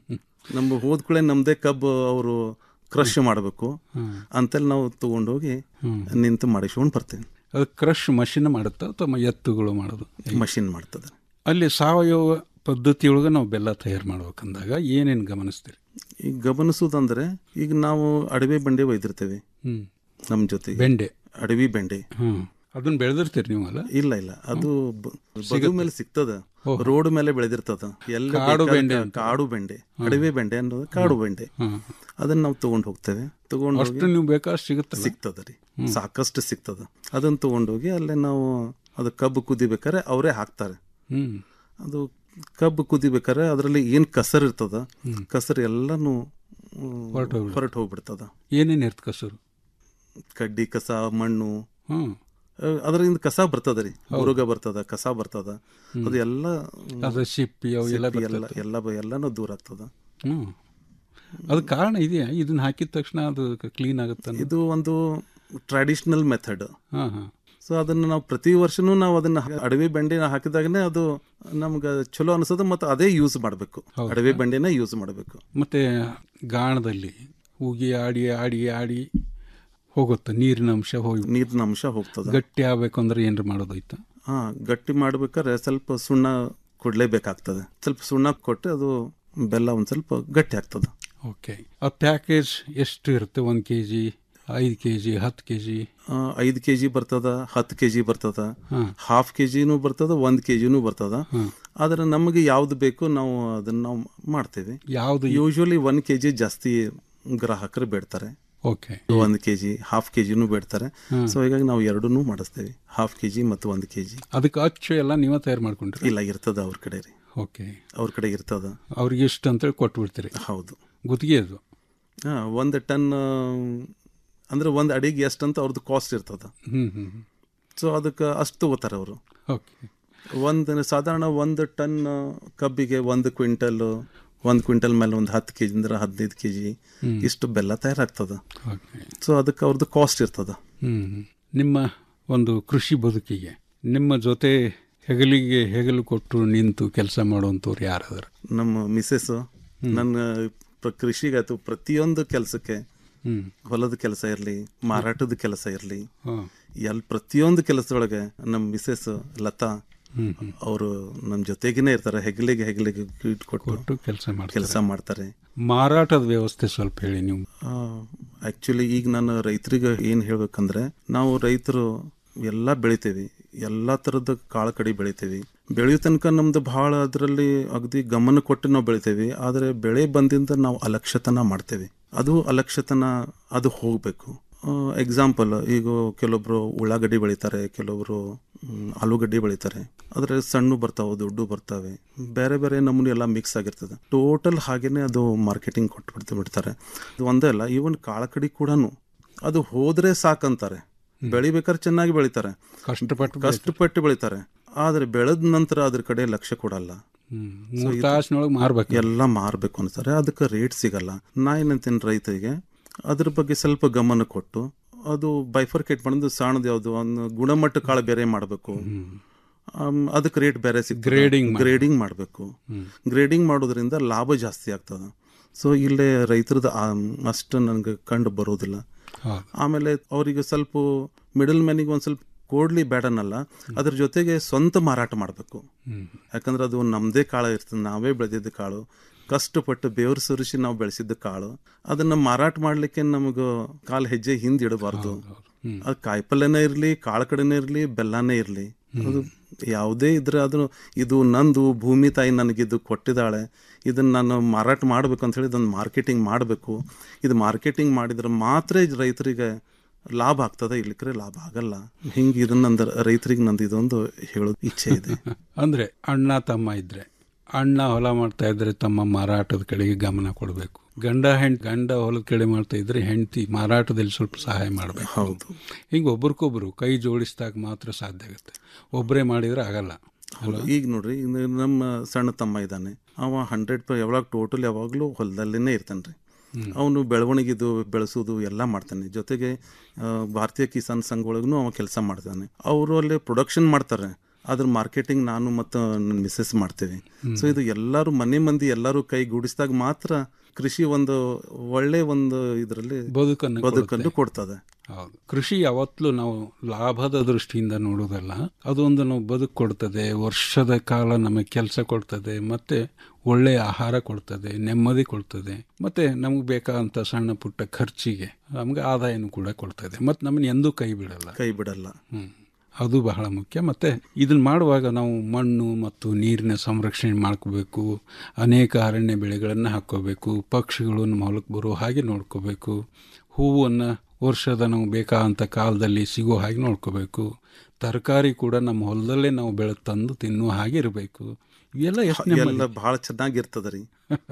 ನಮ್ಮ ಹೋದ್ಕೂಳೆ ನಮ್ದೇ ಕಬ್ಬು ಅವರು ಕ್ರಶ್ ಮಾಡಬೇಕು ಅಂತಲ್ಲಿ ನಾವು ತಗೊಂಡೋಗಿ ನಿಂತು ಮಾಡಿಸ್ಕೊಂಡು ಬರ್ತೇವೆ ಅದು ಕ್ರಶ್ ಮಷಿನ್ ಮಾಡುತ್ತಾ ಅಥವಾ ಎತ್ತುಗಳು ಮಾಡೋದು ಮಷಿನ್ ಮಾಡ್ತದೆ ಅಲ್ಲಿ ಸಾವಯವ ಪದ್ಧತಿಯೊಳಗೆ ನಾವು ಬೆಲ್ಲ ತಯಾರು ಮಾಡ್ಬೇಕಂದಾಗ ಏನೇನು ಗಮನಿಸ್ತೀರಿ ಈಗ ಗಮನಿಸೋದಂದ್ರೆ ಈಗ ನಾವು ಅಡವೆ ಬೆಂಡೆ ಒಯ್ದಿರ್ತೇವೆ ಹ್ಮ್. ನಮ್ಮ ಜೊತೆಗೆ ಬೆಂಡೆ. ಅಡವಿ ಬೆಂಡೆ ಹ್ಮ್ ಅದನ್ನ ಬೆಳೆದಿರ್ತೀರಿ ನೀವು ಅಲ್ಲ ಇಲ್ಲ ಇಲ್ಲ ಅದು ಬ- ಬದು ಸಿಗುತ್ತೆ. ಮೇಲೆ ಸಿಗ್ತದ ಓಹೋ. ರೋಡ್ ಮೇಲೆ ಬೆಳೆದಿರ್ತದ ಎಲ್ಲ ಕಾಡು ಬೇಕಾದ ಬೆಂಡೆ ಕಾ- ಅಂತ. ಕಾಡು ಬೆಂಡೆ ಹ್ಮ್. ಅಡವೆ ಬೆಂಡೆ ಅನ್ನೋದು ಕಾಡು ಬೆಂಡೆ ಹ್ಮ್. ಅದನ್ನ ನಾವು ತಗೊಂಡು ಹೋಗ್ತೇವೆ ತಗೊಂಡು ಅಷ್ಟು ನೀವು ಬೇಕಾಷ್ಟು ಸಿಗುತ್ತಲ್ಲ? ಸಿಗ್ತದ ರೀ ಸಾಕಷ್ಟು ಸಿಗ್ತದ ಅದನ್ನ ತಗೊಂಡೋಗಿ ಅಲ್ಲೇ ನಾವು ಅದು ಕಬ್ಬು ಕುದಿಬೇಕಾದ್ರೆ ಅವರೇ ಹಾಕ್ತಾರೆ ಹ್ಮ್ ಅದು ಕಬ್ಬು ಕುದಿಬೇಕಾದ್ರೆ ಅದರಲ್ಲಿ ಏನ್ ಕಸರ್ ಇರ್ತದ ಕಸರ್ ಎಲ್ಲಾನು ಹೊರ್ಟೋಗ್ಬಿಡುತ್ತೆ. ಹೊರಟು ಹೋಗ್ಬಿಡ್ತದ ಏನೇನು ಇರ್ತ ಕಸರು ಕಡ್ಡಿ ಕಸ ಮಣ್ಣು ಹ್ಮ್ ಆ, ಅದರಿಂದ ಕಸ ಬರ್ತದ ರೀ ಉರುಗ ಬರ್ತದ ಕಸ ಬರ್ತದ ಅದು ಎಲ್ಲ ಅದು ಸಿಪ್ಪಿ ಅವು ಎಲ್ಲ ಸಿಪ್ಪಿ ಎಲ್ಲ ಬರ್ತದೆ. ಎಲ್ಲ ಬ- ಎಲ್ಲಾನು ದೂರ ಆಗ್ತದ ಹ್ಮ್ ಅದು ಕಾರಣ ಇದೆಯಾ ಇದನ್ನ ಹಾಕಿದ ತಕ್ಷಣ ಅದು ಕ್ಲೀನ್ ಆಗುತ್ತೆ ಇದು ಒಂದು ಟ್ರೆಡಿಷನಲ್ ಮೆಥಡ್ ಹಾ ಹಾ ಸೊ ಅದನ್ನ ನಾವು ಪ್ರತಿ ವರ್ಷನೂ ನಾವು ಅದನ್ನ ಅಡವಿ ಬೆಂಡೆನ ಹಾಕಿದಾಗನೇ ಅದು ನಮ್ಗೆ ಚಲೋ ಅನಿಸೋದು ಮತ್ತು ಅದೇ ಯೂಸ್ ಮಾಡಬೇಕು ಅಡವಿ ಬೆಂಡೆನ ಯೂಸ್ ಮಾಡಬೇಕು ಮತ್ತೆ ಗಾಣದಲ್ಲಿ ಉಗಿ ಆಡಿ ಆಡಿ ಆಡಿ ಹೋಗುತ್ತೆ ನೀರಿನ ಅಂಶ ಹೋಗಿ ನೀರಿನ ಅಂಶ ಹೋಗ್ತದ ಗಟ್ಟಿ ಆಗ್ಬೇಕು ಅಂದ್ರೆ ಏನ್ರ ಮಾಡೋದೈತ ಹಾ ಗಟ್ಟಿ ಮಾಡ್ಬೇಕಾದ್ರೆ ಸ್ವಲ್ಪ ಸುಣ್ಣ ಕೊಡ್ಲೇಬೇಕಾಗ್ತದೆ ಸ್ವಲ್ಪ ಸುಣ್ಣ ಕೊಟ್ಟು ಅದು ಬೆಲ್ಲ ಒಂದ್ ಸ್ವಲ್ಪ ಗಟ್ಟಿ ಆಗ್ತದ ಓಕೆ ಆ ಪ್ಯಾಕೇಜ್ ಎಷ್ಟು ಇರುತ್ತೆ ಒಂದು ಕೆ ಜಿ ಐದು ಕೆ ಜಿ ಹತ್ತು ಕೆ ಜಿ ಆ, ಐದು ಕೆ ಜಿ ಬರ್ತದ ಹತ್ತು ಕೆ ಜಿ ಬರ್ತದ ಹ್ಮ್. ಹಾಫ್ ಕೆ ಜಿನೂ ಬರ್ತದ ಒಂದು ಕೆ ಜಿನೂ ಬರ್ತದ ಆದ್ರೆ ನಮಗೆ ಯಾವ್ದು ಬೇಕು ನಾವು ಅದನ್ನ ನಾವು ಮಾಡ್ತೇವೆ ಯಾವ್ದು ಯೂಶುವಲಿ ಒನ್ ಕೆ ಜಿ ಜಾಸ್ತಿ ಗ್ರಾಹಕರು ಬೇಡ್ತಾರೆ ಓಕೆ ಒಂದು ಕೆ ಜಿ ಹಾಫ್ ಕೆ ಜಿನೂ ಬೇಡ್ತಾರೆ ಹ್ಮ್. ಸೊ ಹೀಗಾಗಿ ನಾವು ಎರಡನ್ನೂ ಮಾಡಿಸ್ತೇವೆ ಹಾಫ್ ಕೆ ಜಿ ಮತ್ತು ಒಂದು ಕೆ ಜಿ ಅದಕ್ಕೆ ಅಚ್ಚು ಎಲ್ಲ ನೀವೇ ತಯಾರು ಮಾಡ್ಕೊಂಡ್ರಿ ಇಲ್ಲ ಇರ್ತದ ಅವ್ರ ಕಡೆ ರೀ ಓಕೆ ಅವ್ರ ಕಡೆ ಇರ್ತದ ಅವ್ರಿಗೆ ಇಷ್ಟು ಅಂತೇಳಿ ಕೊಟ್ಬಿಡ್ತೀರಿ ಹೌದು ಗುತ್ತಿಗೆ ಅದು ಹಾ ಒಂದು ಟನ್ ಆ, ಅಂದ್ರೆ ಒಂದು ಅಡಿಗೆ ಎಷ್ಟಂತ ಅವ್ರದ್ದು ಕಾಸ್ಟ್ ಇರ್ತದ ಹ್ಮ್ ಹ್ಮ್ ಹ್ಮ್. ಸೊ ಅದಕ್ಕೆ ಅಷ್ಟು ತಗೋತಾರೆ ಅವರು ಓಕೆ ಒಂದು ಸಾಧಾರಣ ಒಂದು ಟನ್ ಕಬ್ಬಿಗೆ ಒಂದು ಕ್ವಿಂಟಲ್ ಒಂದು ಕ್ವಿಂಟಲ್ ಮೇಲೆ ಒಂದು ಹತ್ತು ಕೆ ಜಿ ಅಂದ್ರೆ ಹದಿನೈದು ಕೆ ಜಿ ಹ್ಮ್. ಇಷ್ಟು ಬೆಲ್ಲ ತಯಾರಾಗ್ತದೆ Okay. ಸೊ ಅದಕ್ಕೆ ಅವ್ರದ್ದು ಕಾಸ್ಟ್ ಇರ್ತದೆ ಹ್ಮ್ ನಿಮ್ಮ ಒಂದು ಕೃಷಿ ಬದುಕಿಗೆ ನಿಮ್ಮ ಜೊತೆ ಹೆಗಲಿಗೆ ಹೆಗಲು ಕೊಟ್ಟು ನಿಂತು ಕೆಲಸ ಮಾಡುವಂಥವ್ರು ಯಾರಾದ್ರು ನಮ್ಮ ಮಿಸ್ಸಸ್ ನನ್ನ ಪ್ರ- ಕೃಷಿಗಾಯ್ತು ಪ್ರತಿಯೊಂದು ಕೆಲಸಕ್ಕೆ ಹ್ಮ್. ಹೊಲದ ಕೆಲಸ ಇರಲಿ ಮಾರಾಟದ ಕೆಲಸ ಇರಲಿ ಹಾ. ಎಲ್ ಪ್ರತಿಯೊಂದು ಕೆಲಸದೊಳಗೆ ನಮ್ಮ ಮಿಸ್ಸಸ್ ಲತಾ ಹ್ಮ್, ಹ್ಮ್. ಅವರು ನಮ್ಮ ಜೊತೆಗೇನೆ ಇರ್ತಾರೆ ಹೆಗಲಿಗೆ ಹೆಗಲಿಗೆ ಇಟ್ಕೊಟ್ಟು ಕೊಟ್ಟು ಕೆಲಸ ಮಾಡ್ತಾರೆ ಕೆಲಸ ಮಾಡ್ತಾರೆ ಮಾರಾಟದ ವ್ಯವಸ್ಥೆ ಸ್ವಲ್ಪ ಹೇಳಿ ನೀವು ಆಕ್ಚುಲಿ ಈಗ ನಾನು ರೈತರಿಗೆ ಏನು ಹೇಳ್ಬೇಕಂದ್ರೆ ನಾವು ರೈತರು ಎಲ್ಲ ಬೆಳಿತೇವಿ ಎಲ್ಲ ಥರದ ಕಾಳು ಕಡಿ ಬೆಳಿತೇವಿ ಬೆಳೆಯೋ ತನಕ ನಮ್ದು ಭಾಳ ಅದರಲ್ಲಿ ಅಗದಿ ಗಮನ ಕೊಟ್ಟು ನಾವು ಬೆಳಿತೇವಿ ಆದರೆ ಬೆಳೆ ಬಂದಿಂದ ನಾವು ಅಲಕ್ಷ್ಯತನ ಮಾಡ್ತೇವೆ ಅದು ಅಲಕ್ಷ್ಯತನ ಅದು ಹೋಗಬೇಕು ಎಕ್ಸಾಂಪಲ್ ಈಗ ಕೆಲವೊಬ್ರು ಉಳ್ಳಾಗಡ್ಡಿ ಬೆಳಿತಾರೆ ಕೆಲವೊಬ್ರು ಮ್, ಆಲೂಗಡ್ಡೆ ಬೆಳಿತಾರೆ ಆದರೆ ಸಣ್ಣ ಬರ್ತಾವೆ ದೊಡ್ಡ ಬರ್ತವೆ ಬೇರೆ ಬೇರೆ ನಮೂನೆ ಎಲ್ಲ ಮಿಕ್ಸ್ ಆಗಿರ್ತದೆ ಟೋಟಲ್ ಹಾಗೇನೆ ಅದು ಮಾರ್ಕೆಟಿಂಗ್ ಕೊಟ್ಟು ಬಿಡ್ತಾ ಬಿಡ್ತಾರೆ ಅದು ಒಂದೇ ಅಲ್ಲ ಈವನ್ ಕಾಳಕಡಿ ಕೂಡ ಅದು ಹೋದ್ರೆ ಸಾಕಂತಾರೆ ಬೆಳಿಬೇಕಾದ್ರೆ ಚೆನ್ನಾಗಿ ಬೆಳಿತಾರೆ ಕಷ್ಟಪಟ್ಟು ಕಷ್ಟಪಟ್ಟು ಬೆಳಿತಾರೆ ಆದರೆ ಬೆಳೆದ ನಂತರ ಅದ್ರ ಕಡೆ ಲಕ್ಷ್ಯ ಕೊಡಲ್ಲ So ಮೂರು ಇದು- ತಾಸಿನೊಳಗೆ ಮಾರ್ಬೇಕು ಎಲ್ಲ ಮಾರಬೇಕು ಅಂತಾರೆ ಅದಕ್ಕೆ ರೇಟ್ ಸಿಗಲ್ಲ ನಾ ಏನಂತೀನಿ ರೈತರಿಗೆ ಅದ್ರ ಬಗ್ಗೆ ಸ್ವಲ್ಪ ಗಮನ ಕೊಟ್ಟು ಅದು ಬೈಫರ್ಕೇಟ್ ಮಾಡೋದು ಸಣ್ಣದು ಯಾವುದು ಒಂದು ಗುಣಮಟ್ಟ ಕಾಳು ಬೇರೆ ಮಾಡಬೇಕು ಅದಕ್ಕೆ ರೇಟ್ ಬೇರೆ ಸಿಗ್ತದೆ Grading ಮಾಡ್- ಗ್ರೇಡಿಂಗ್ ಮಾಡಬೇಕು ಗ್ರೇಡಿಂಗ್ ಮಾಡೋದ್ರಿಂದ ಲಾಭ ಜಾಸ್ತಿ ಆಗ್ತದೆ ಸೊ ಇಲ್ಲೇ ರೈತರದ ಅಷ್ಟು ನನಗೆ ಕಂಡು ಬರೋದಿಲ್ಲ ಹೌದು. ಆಮೇಲೆ ಅವರಿಗೆ ಸ್ವಲ್ಪ ಮಿಡಲ್ ಮ್ಯಾನಿಗೆ ಒಂದು ಸ್ವಲ್ಪ ಕೊಡ್ಲಿ ಬೇಡನಲ್ಲ ಅದ್ರ ಜೊತೆಗೆ ಸ್ವಂತ ಮಾರಾಟ ಮಾಡಬೇಕು ಹ್ಮ್. ಯಾಕಂದ್ರೆ ಅದು ನಮ್ಮದೇ ಕಾಳು ಇರ್ತದೆ ನಾವೇ ಬೆಳೆದಿದ್ದ ಕಾಳು ಕಷ್ಟಪಟ್ಟು ಬೇವ್ರು ಸುರಿಸಿ ನಾವು ಬೆಳೆಸಿದ್ದ ಕಾಳು ಅದನ್ನ ಮಾರಾಟ ಮಾಡ್ಲಿಕ್ಕೆ ನಮಗ ಕಾಲು ಹೆಜ್ಜೆ ಹಿಂದೆ ಇಡಬಾರ್ದು ಅದು ಕಾಯಿಪಲ್ಯನೇ ಇರಲಿ ಕಾಳು ಕಡೆನೇ ಇರಲಿ ಬೆಲ್ಲನೇ ಇರಲಿ ಅದು ಯಾವುದೇ ಇದ್ರೆ ಅದು ಇದು ನಂದು ಭೂಮಿ ತಾಯಿ ನನಗಿದು ಕೊಟ್ಟಿದ್ದಾಳೆ ಇದನ್ನ ನಾನು ಮಾರಾಟ ಮಾಡ್ಬೇಕು ಅಂತ ಹೇಳಿ ಇದನ್ನು ಮಾರ್ಕೆಟಿಂಗ್ ಮಾಡಬೇಕು ಇದು ಮಾರ್ಕೆಟಿಂಗ್ ಮಾಡಿದ್ರೆ ಮಾತ್ರ ಇದ್ ರೈತರಿಗೆ ಲಾಭ ಆಗ್ತದೆ ಇಲ್ಲಿಕ್ರೆ ಲಾಭ ಆಗಲ್ಲ ಹಿಂಗೆ ಇದನ್ನ ನಂದು ರೈತರಿಗೆ ನಂದು ಇದೊಂದು ಹೇಳೋದು ಇಚ್ಛೆ ಇದೆ ಅಂದ್ರೆ ಅಣ್ಣ ತಮ್ಮ ಇದ್ರೆ ಅಣ್ಣ ಹೊಲ ಮಾಡ್ತಾ ಇದ್ರೆ ತಮ್ಮ ಮಾರಾಟದ ಕಡೆಗೆ ಗಮನ ಕೊಡಬೇಕು ಗಂಡ ಹೆಣ್ ಗಂಡ ಹೊಲದ ಕಡೆ ಮಾಡ್ತಾ ಇದ್ರೆ ಹೆಂಡತಿ ಮಾರಾಟದಲ್ಲಿ ಸ್ವಲ್ಪ ಸಹಾಯ ಮಾಡಬೇಕು ಹೌದು ಹಿಂಗೆ ಒಬ್ರಿಗೊಬ್ರು ಕೈ ಜೋಡಿಸಿದಾಗ ಮಾತ್ರ ಸಾಧ್ಯ ಆಗುತ್ತೆ ಒಬ್ಬರೇ ಮಾಡಿದ್ರೆ ಆಗಲ್ಲ ಹೌದು. ಈಗ ನೋಡ್ರಿ ಇನ್ನು ನಮ್ಮ ಸಣ್ಣ ತಮ್ಮ ಇದ್ದಾನೆ ಅವ ಹಂಡ್ರೆಡ್ ಪರ್ ಯಾವಾಗ ಟೋಟಲ್ ಯಾವಾಗಲೂ ಹೊಲದಲ್ಲೇ ಇರ್ತಾನೆ ರೀ ಅವನು ಬೆಳವಣಿಗೆದು ಬೆಳೆಸೋದು ಎಲ್ಲ ಮಾಡ್ತಾನೆ ಜೊತೆಗೆ ಆ, ಭಾರತೀಯ ಕಿಸಾನ್ ಸಂಘ ಒಳಗೂ ಅವ ಕೆಲಸ ಮಾಡ್ತಾನೆ ಅವರು ಅಲ್ಲಿ ಪ್ರೊಡಕ್ಷನ್ ಮಾಡ್ತಾರೆ ಅದ್ರ ಮಾರ್ಕೆಟಿಂಗ್ ನಾನು ಮತ್ತು ನನ್ನ ಮಿಸ್ಸಸ್ ಮಾಡ್ತೇವೆ ಸೊ ಇದು ಎಲ್ಲರೂ ಮನೆ ಮಂದಿ ಎಲ್ಲರೂ ಕೈ ಗೂಡಿಸಿದಾಗ ಮಾತ್ರ ಕೃಷಿ ಒಂದು ಒಳ್ಳೆ ಒಂದು ಇದರಲ್ಲಿ ಬದುಕನ್ನು ಬದುಕನ್ನು ಕೊಡ್ತದೆ ಹೌದು ಕೃಷಿ ಯಾವತ್ತಲೂ ನಾವು ಲಾಭದ ದೃಷ್ಟಿಯಿಂದ ನೋಡೋದಲ್ಲ ಅದೊಂದು ನಾವು ಬದುಕು ಕೊಡ್ತದೆ ವರ್ಷದ ಕಾಲ ನಮಗೆ ಕೆಲಸ ಕೊಡ್ತದೆ ಮತ್ತೆ ಒಳ್ಳೆಯ ಆಹಾರ ಕೊಡ್ತದೆ ನೆಮ್ಮದಿ ಕೊಡ್ತದೆ ಮತ್ತೆ ನಮಗೆ ಬೇಕಾದಂಥ ಸಣ್ಣ ಪುಟ್ಟ ಖರ್ಚಿಗೆ ನಮಗೆ ಆದಾಯನೂ ಕೂಡ ಕೊಡ್ತದೆ ಮತ್ತೆ ನಮ್ಮನ್ನ ಎಂದೂ ಕೈ ಬಿಡಲ್ಲ ಕೈ ಬಿಡಲ್ಲ ಹ್ಮ್ ಅದು ಬಹಳ ಮುಖ್ಯ ಮತ್ತೆ ಇದನ್ನ ಮಾಡುವಾಗ ನಾವು ಮಣ್ಣು ಮತ್ತು ನೀರಿನ ಸಂರಕ್ಷಣೆ ಮಾಡ್ಕೋಬೇಕು ಅನೇಕ ಅರಣ್ಯ ಬೆಳೆಗಳನ್ನು ಹಾಕ್ಕೋಬೇಕು ಪಕ್ಷಿಗಳು ನಮ್ಮ ಹೊಲಕ್ಕೆ ಬರೋ ಹಾಗೆ ನೋಡ್ಕೋಬೇಕು ಹೂವನ್ನು ವರ್ಷದ ನಾವು ಬೇಕಾದಂಥ ಕಾಲದಲ್ಲಿ ಸಿಗೋ ಹಾಗೆ ನೋಡ್ಕೋಬೇಕು ತರಕಾರಿ ಕೂಡ ನಮ್ಮ ಹೊಲದಲ್ಲೇ ನಾವು ಬೆಳೆ ತಂದು ತಿನ್ನುವ ಹಾಗೆ ಇರಬೇಕು ಇವೆಲ್ಲ ಎಷ್ಟು ಎಲ್ಲ ಬಹಳ ಚೆನ್ನಾಗಿರ್ತದ ರೀ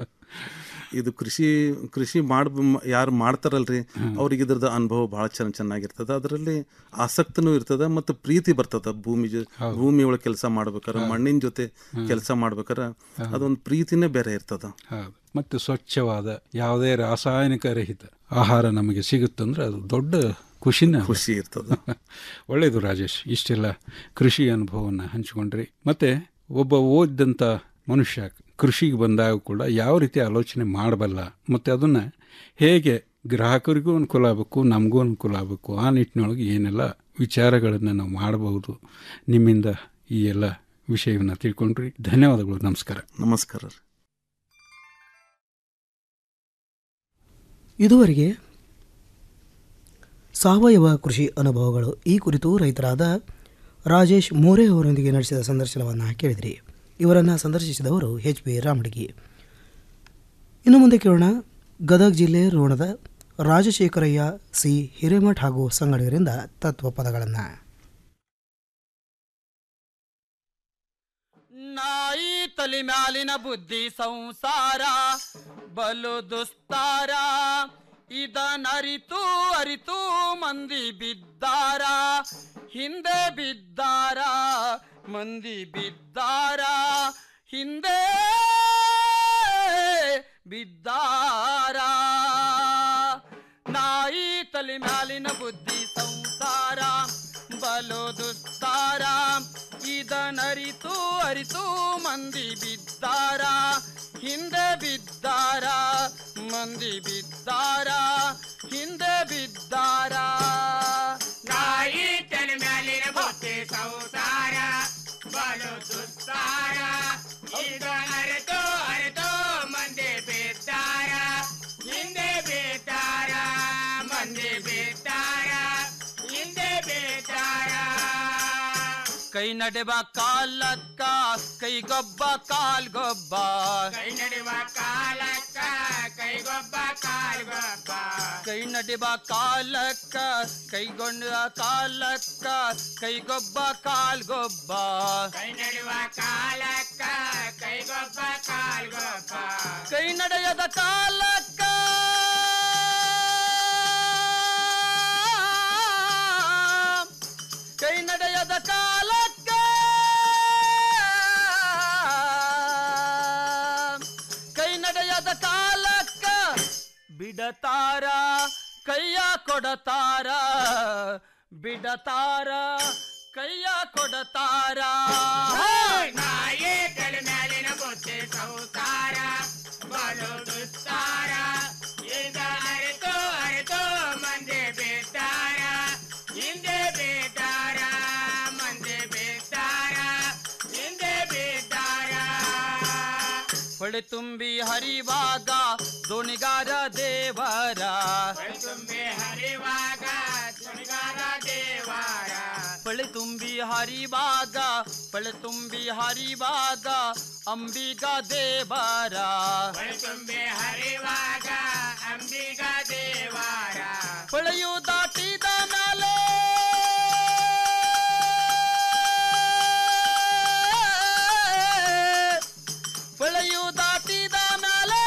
ಇದು ಕೃಷಿ ಕೃಷಿ ಮಾಡ್ ಯಾರು ಮಾಡ್ತಾರಲ್ರಿ ಅವ್ರಿಗೆ ಇದ್ರದ್ದು ಅನುಭವ ಬಹಳ ಚೆನ್ನ ಚೆನ್ನಾಗಿರ್ತದ ಅದರಲ್ಲಿ ಆಸಕ್ತಿನೂ ಇರ್ತದ ಮತ್ತು ಪ್ರೀತಿ ಬರ್ತದ ಭೂಮಿ ಜೊ- ಭೂಮಿ ಒಳಗೆ ಕೆಲಸ ಮಾಡ್ಬೇಕಾರೆ ಮಣ್ಣಿನ ಜೊತೆ ಕೆಲಸ ಮಾಡ್ಬೇಕಾರೆ ಅದೊಂದು ಪ್ರೀತಿನೇ ಬೇರೆ ಇರ್ತದ ಹೌದು ಮತ್ತು ಸ್ವಚ್ಛವಾದ ಯಾವುದೇ ರಾಸಾಯನಿಕ ರಹಿತ ಆಹಾರ ನಮಗೆ ಸಿಗುತ್ತಂದ್ರೆ ಅದು ದೊಡ್ಡ ಖುಷಿನ ಖುಷಿ ಇರ್ತದ ಒಳ್ಳೆಯದು ರಾಜೇಶ್ ಇಷ್ಟೆಲ್ಲ ಕೃಷಿ ಅನುಭವವನ್ನು ಹಂಚಿಕೊಂಡ್ರಿ ಮತ್ತೆ ಒಬ್ಬ ಓದಿದಂಥ ಮನುಷ್ಯ ಕೃಷಿಗೆ ಬಂದಾಗ ಕೂಡ ಯಾವ ರೀತಿ ಆಲೋಚನೆ ಮಾಡಬಲ್ಲ ಮತ್ತು ಅದನ್ನು ಹೇಗೆ ಗ್ರಾಹಕರಿಗೂ ಅನುಕೂಲ ಆಗಬೇಕು ನಮಗೂ ಅನುಕೂಲ ಆಗಬೇಕು ಆ ನಿಟ್ಟಿನೊಳಗೆ ಏನೆಲ್ಲ ವಿಚಾರಗಳನ್ನು ನಾವು ಮಾಡಬಹುದು ನಿಮ್ಮಿಂದ ಈ ಎಲ್ಲ ವಿಷಯವನ್ನು ತಿಳ್ಕೊಂಡ್ರಿ ಧನ್ಯವಾದಗಳು ನಮಸ್ಕಾರ ನಮಸ್ಕಾರ ರೀ ಇದುವರೆಗೆ ಸಾವಯವ ಕೃಷಿ ಅನುಭವಗಳು ಈ ಕುರಿತು ರೈತರಾದ ರಾಜೇಶ್ ಮೋರೆ ಅವರೊಂದಿಗೆ ನಡೆಸಿದ ಸಂದರ್ಶನವನ್ನು ಕೇಳಿದ್ರಿ ಇವರನ್ನು ಸಂದರ್ಶಿಸಿದವರು ಎಚ್ ಪಿ ರಾಮಡಿಗಿ ಇನ್ನು ಮುಂದೆ ಕೇಳೋಣ ಗದಗ ಜಿಲ್ಲೆ ರೋಣದ ರಾಜಶೇಖರಯ್ಯ ಸಿ ಹಿರೇಮಠ್ ಹಾಗೂ ಸಂಗಡಿಗರಿಂದ ತತ್ವ ಪದಗಳನ್ನು ನಾಯಿ ತಲೆ ಮ್ಯಾಲಿನ ಬುದ್ಧಿ ಸಂಸಾರ ಬಲು ದುಸ್ತಾರ ಇದನರಿತು ಅರಿತು ಮಂದಿ ಬಿದ್ದಾರ ಹಿಂದೆ ಬಿದ್ದಾರ ಮಂದಿ ಬಿದ್ದಾರ ಹಿಂದೆ ಬಿದ್ದಾರ ನಾಯಿ ತಲೆ ಮ್ಯಾಲಿನ ಬುದ್ಧಿ ಸಂಸಾರ ಬಲು ದುಸ್ತಾರ ಇದನರಿತು ಅರಿತು ಮಂದಿ ಬಿದ್ದಾರ ಹಿಂದೆ ಬಿದ್ದಾರ ಮಂದಿ ಬಿದ್ದಾರ ಹಿಂದೆ ಬಿದ್ದಾರ ನಾಯಿ ತಲೆ ಮ್ಯಾಲಿನ ಬುದ್ಧಿ ಸಂಸಾರ ಬಲು ದುಸ್ತಾರ ಈಗ ಅರೆತು ಅರೆತು ಮಂದಿ ಬಿದ್ದಾರ ಹಿಂದೆ ಬಿದ್ದಾರ ಮಂದಿ ಬಿದ್ದಾರ ಹಿಂದೆ ಬಿದ್ದಾರ ಕೈ ನಡೆವ ಕಾಲಕ್ಕ ಕೈಗೊಬ್ಬ ಕಾಲ್ಗೊಬ್ಬ ಕೈ ನಡೆವ ಕಾಲಕ್ಕ ಕೈಗೊಬ್ಬ ಕಾಲ್ಗೊಬ್ಬ ಕೈ ನಡೆವ ಕಾಲಕ್ಕ ಕೈಗೊಂಡ ಕಾಲಕ್ಕ ಕೈಗೊಬ್ಬ ಕಾಲ್ಗೊಬ್ಬ ಕೈ ನಡೆವ ಕಾಲಕ್ಕ ಕೈಗೊಬ್ಬ ಕಾಲ್ಗೊಬ್ಬ ಕೈ ನಡೆಯದ ಕಾಲಕ್ಕ ಕೈ ನಡೆಯದ ಕಾಲಕ್ಕ ಕೈ ನಡೆಯದ ಕಾಲಕ್ಕ ಬಿಡತಾರ ಕೈಯ ಕೊಡತಾರ ಬಿಡತಾರ ಕೈಯ ಕೊಡತಾರ ನಾಯಿ ತಲೆ ಮ್ಯಾಲಿನ ಬುದ್ಧಿ ಸಂಸಾರ ಬಲು ದುಸ್ತಾರ ಈಗ ಅರಿತು ಅರಿತು ಮಂದಿ ಬಿದ್ದಾರ ಹಿಂದೆ ಬಿದ್ದಾರ ಮಂದಿ ಬಿದ್ದಾರ ಹಿಂದೆ ಬಿದ್ದಾರ ಹೊಳೆ ತುಂಬಿ ಹರಿವಾಗ ದೋಣಿಗಾರ ದೇವರ ತುಂಬಿ ಹರಿವಾಗ ತುಣಿಗಾರ ದೇವಾರ ಹೊಳೆ ತುಂಬಿ ಹರಿವಾಗ ಹೊಳೆ ತುಂಬಿ ಹರಿವಾಗ ಅಂಬಿಗ ದೇವರ ತುಂಬಿ ಹರಿವಾಗ ಅಂಬಿಗ ದೇವಾರ ಹೊಳೆಯು ದಾಟಿದ ಮೇಲೆ ಹೊಳೆಯು ದಾಟಿದ ಮೇಲೆ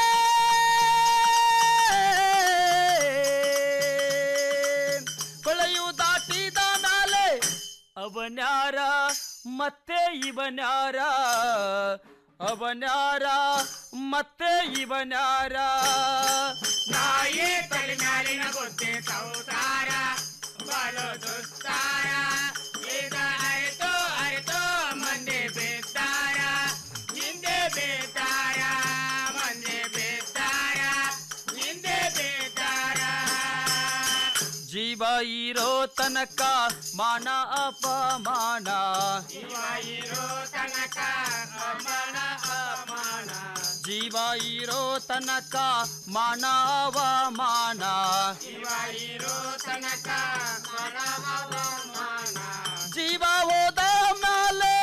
ಹೊಳೆಯು ದಾಟಿದ ಮೇಲೆ ಅವನ್ಯಾರ ಮತ್ತೆ ಇವನ್ಯಾರ ಅವನ್ಯಾರ ಮತ್ತೆ ಇವನ್ಯಾರ ನಾಯಿ ತಲೆ ಮ್ಯಾಲಿನ ಬುದ್ಧಿ ಸಂಸಾರ ಬಲು ದುಸ್ತಾರ ಈಗ ಅರಿತು ಅರಿತು ಮಂದಿ ಬಿದ್ದಾರ ಹಿಂದೆ ಬಿದ್ದಾರ ಮಂದಿ ಬಿದ್ದಾರ ಹಿಂದೆ ಬಿದ್ದಾರ ಜೀವ ಇರೋ ತನಕ ಮಾನ ಅಪಮಾನ ಇವ ಇರೋ ತನಕ ಅಮನ ಅಮಾನ ಜೀವ ಇರೋ ತನಕ ಮಾನ ಅವಮಾನ ಇವ ಇರೋ ತನಕ ಮನ ಅವಮಾನ ಜೀವ ಹೋದ ಮೇಲೆ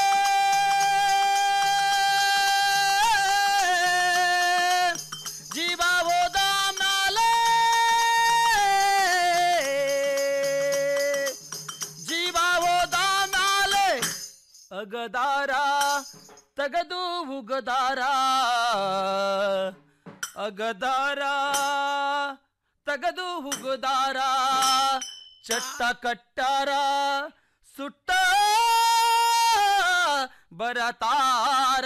ಜೀವ ಹೋದ ಮೇಲೆ ಜೀವ ಹೋದ ಮೇಲೆ ಅಗದಾರ ತಗದು ಉಗದಾರ ಅಗದಾರ ತಗದು ಹುಗುದಾರ ಚಟ್ಟ ಕಟ್ಟಾರ ಸುಟ್ಟ ಬರತಾರ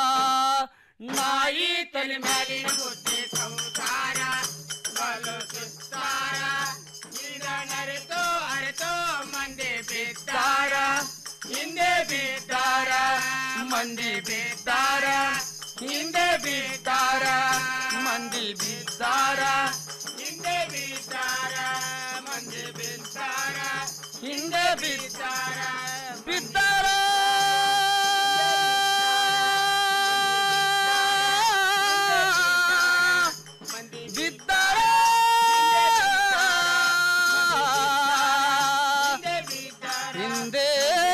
ನಾಯಿ ತಲೆ ಮ್ಯಾಲಿನ ಬುದ್ಧಿ ಸಂಸಾರ ಬಲು ಸುಸ್ತಾರ ಈಗ ನರೆತು ಅರೆತು ಮಂದಿ ಬಿದ್ದಾರ ಹಿಂದೆ ಬಿದ್ದಾರ ಮಂದಿ ಬಿದ್ದಾರ ಹಿಂದೆ ಬಿದ್ದಾರ ಮಂದಿ ಬಿದ್ದಾರ ಹಿಂದೆ ಬಿದ್ದಾರ ಮಂದಿ ಬಿದ್ದಾರ ಹಿಂದೆ ಬಿದ್ದಾರ ಬಿದ್ದಾರ ಬಿದ್ದಾರ ಹಿಂದೆ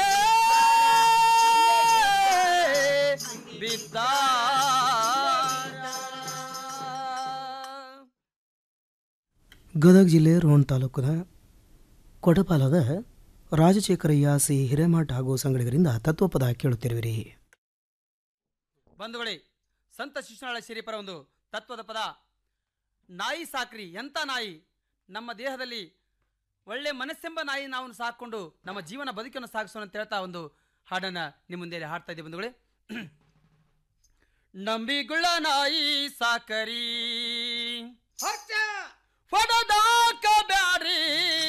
ಬಿದ್ದಾರ ಗದಗ ಜಿಲ್ಲೆ ರೋಣ ತಾಲೂಕಿನ ಕೊಡಪಾಲದ ರಾಜಶೇಖರಯ್ಯ ಸಿ ಹಿರೇಮಠ ಹಾಗೂ ಸಂಗಡಿಗರಿಂದ ತತ್ವಪದ ಕೇಳುತ್ತಿರುವಿರಿ ಬಂಧುಗಳೇ ಸಂತ ಶಿಶುನಾಳ ಶಿರೀಪರ ಒಂದು ತತ್ವದ ಪದ ನಾಯಿ ಸಾಕ್ರಿ ಎಂಥ ನಾಯಿ ನಮ್ಮ ದೇಹದಲ್ಲಿ ಒಳ್ಳೆ ಮನಸ್ಸೆಂಬ ನಾಯಿ ನಾವು ಸಾಕೊಂಡು ನಮ್ಮ ಜೀವನ ಬದುಕನ್ನು ಸಾಗಿಸೋಣ ಅಂತ ಹೇಳ್ತಾ ಒಂದು ಹಾಡನ್ನು ನಿಮ್ಮ ಮುಂದೆ ಹಾಡ್ತಾ ಇದ್ದೀವಿ ಬಂಧುಗಳೇ ನಂಬಿಗುಳ ನಾಯಿ ಸಾಕರಿ ಹೊಡದಾಕ ಬ್ಯಾಡ್ರಿ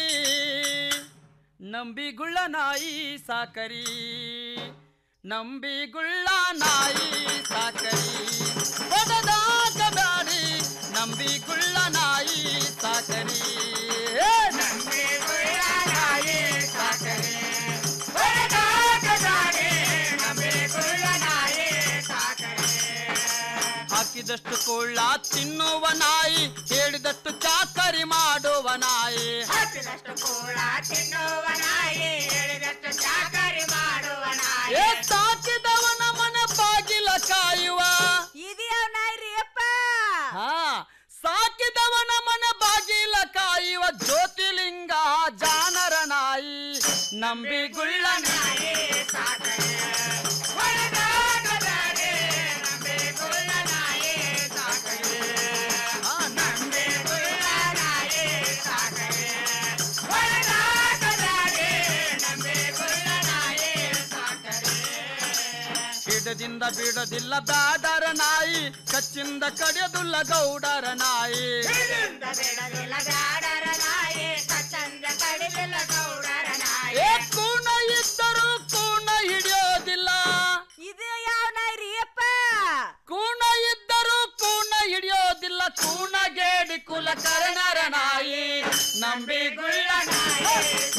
ನಂಬಿಗುಳ್ಳ ನಾಯಿ ಸಾಕರಿ ನಂಬಿಗುಳ್ಳ ನಾಯಿ ಸಾಕರಿ ಹೊಡದಾಕ ಬ್ಯಾಡ್ರಿ ನಂಬಿಗುಳ್ಳ ನಾಯಿ ಸಾಕರಿ ನಂಬಿಗುಳ್ಳ ನಾಯಿ ಸಾಕರಿ ಹೊಡದಾಕ ಬ್ಯಾಡ್ರಿ ನಂಬಿಗುಳ್ಳ ನಾಯಿ ಸಾಕರಿ ಹಾಕಿದಷ್ಟು ಕೊಳ್ಳ ತಿನ್ನುವ ನಾಯಿ ಹೇಳಿದಷ್ಟು ಚಾಕರಿ ಮಾಡುವ ನಾಯಿ ಹಾಕಿದಷ್ಟು ಕೂಡ ತಿನ್ನುವ ನಾಯಿ ಹೇಳಿದಷ್ಟು ಚಾಕರಿ ಮಾಡುವ ನಾಯಿ ಏ ಸಾಕಿದವನ ಮನ ಬಾಗಿಲ ಕಾಯುವ ಇದೆಯ ನಾಯಿ ರೀ ಅಪ್ಪ ಹಾ ಸಾಕಿದವನ ಮನ ಬಾಗಿಲ ಕಾಯುವ ಜ್ಯೋತಿಲಿಂಗ ಜಾನರ ನಾಯಿ ನಂಬಿಗುಳ್ಳ ನಾಯಿ ಸಾಕರೆ ಹೊಡೆದಾಗದಾಗೆ ನಂಬಿಗುಳ್ಳ ನಾಯಿ ಸಾಕರೆ ನಂಬಿಗುಳ್ಳ ನಾಯಿ ಸಾಕರೆ ಹೊಡೆದಾಗದಾಗೆ ನಂಬಿಗುಳ್ಳ ನಾಯಿ ಸಾಕರೆ ಹಿಡದಿಂದ ಬಿಡೋದಿಲ್ಲ ಬ್ಯಾಡರ ನಾಯಿ ಕಚ್ಚಿಂದ ಕಡಿಯೋದಿಲ್ಲ ಗೌಡರ ನಾಯಿ ಹಿಡಿದಿಂದ ಬಿಡದಿಲ್ಲ ಬ್ಯಾಡರ ನಾಯಿ ಕಚ್ಚಂದ ಕಡಿಲಿಲ್ಲ ಗೌಡರ ನಾಯಿ ಏ ಕೂಣ ಇದ್ದರೂ ಕೂಣ ಹಿಡಿಯೋದಿಲ್ಲ ಇದು ಯಾವ ನಾಯಿ ರೀ ಅಪ್ಪ ಕೂಣ ಇದ್ದರೂ ಕೂಣ ಹಿಡಿಯೋದಿಲ್ಲ ಕೂಣ ಗೇಡಿ ಕುಲ ಕರ್ಣರ ನಾಯಿ ನಂಬಿಗುಳ್ಳ ನಾಯಿ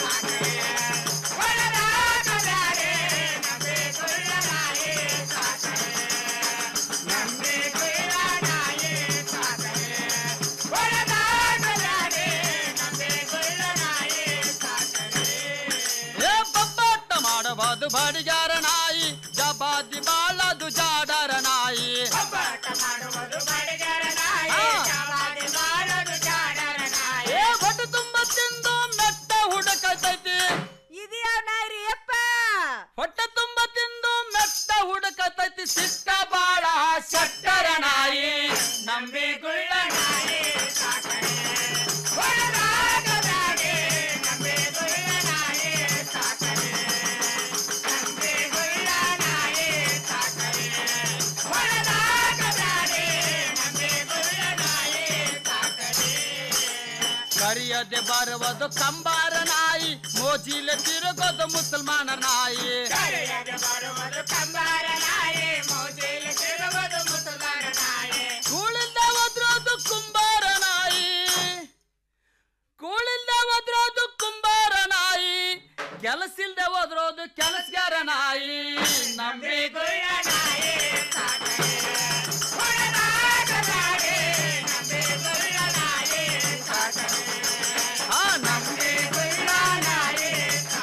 ಹೊಡೆದಾಗದಾಗೆ ನಂಬಿಗುಳ್ಳ ನಾಯಿ ಸಾಕರೆ ನಂಬಿಗುಳ್ಳ ನಾಯಿ ಸಾಕರೆ ಹೊಡೆದಾಗದಾಗೆ ನಂಬಿಗುಳ್ಳ ನಾಯಿ ಸಾಕರೆ ಏ ಬಬ್ಬಾಟ ಮಾಡಬಾರ್ದು ಬಡಿಗಾರ ನಾಯಿ ಜಬಾದಿ ಬಾಳದು ಜಾಡರ ನಾಯಿ ಒಬ್ಬಾಟ ಮಾಡುವುದು ಬಡಿಗರ ನಾಯಿ ಜವಾದಿ ಮಾಡೋದು ಜಾಡರ ನಾಯಿ ಏ ಹೊಟ್ಟು ತುಂಬ ತಿಂದು ಮೆಟ್ಟ ಹುಡುಕತೈತಿ ಇದು ಯಾವ ನಾಯಿ ರೀ ಅಪ್ಪ ಹೊಟ್ಟೆ ತುಂಬ ತಿಂದು ಮೆಟ್ಟ ಹುಡುಕತೈತಿ ಸಿಕ್ಕ ಬಾಳ ಶಟ್ಟರ ನಾಯಿ ನಂಬಿಗುಳ್ಳ ನಾಯಿ ಸಾಕರೆ ಹೊಡೆದಾಗದಾಗೆ ನಂಬಿಗುಳ್ಳ ನಾಯಿ ಸಾಕರೆ ನಂಬಿಗುಳ್ಳ ನಾಯಿ ಸಾಕರೆ ಹೊಡೆದಾಗದಾಗೆ ನಂಬಿಗುಳ್ಳ ನಾಯಿ ಸಾಕರೆ ಕರಿಯದೆ ಬರುವುದು ಕಂಬಾರ ನಾಯಿ ಮೋಜಿಲೆ ತಿರುಗೋದು ಮುಸಲ್ಮಾನ ನಾಯಿ ಕರೆಯದೆ ಬರುವುದು ಕಂಬಾರ ನಾಯಿ ಮೋಜಿಲಿ ತಿರುವುದು ಮುಸಲ್ಮಾನ ನಾಯಿ ಕೂಳಿಂದ ಒದ್ರೋದು ಕುಂಬಾರ ನಾಯಿ ಕೂಳಿಂದ ಒದ್ರೋದು ಕುಂಬಾರ ನಾಯಿ ಕೆಲಸಿಲ್ದೆ ಒದ್ರೋದು ಕೆಲಸಗಾರ ನಾಯಿ ನಂಬಿಗುಳ್ಳ ನಾಯಿ ಹೊಡೆದಾಗದಾಗೆ ನಂಬಿಗುಳ್ಳ ನಾಯಿ ಸಾಕರೆ ಆ ನಂಬಿಗುಳ್ಳ ನಾಯಿ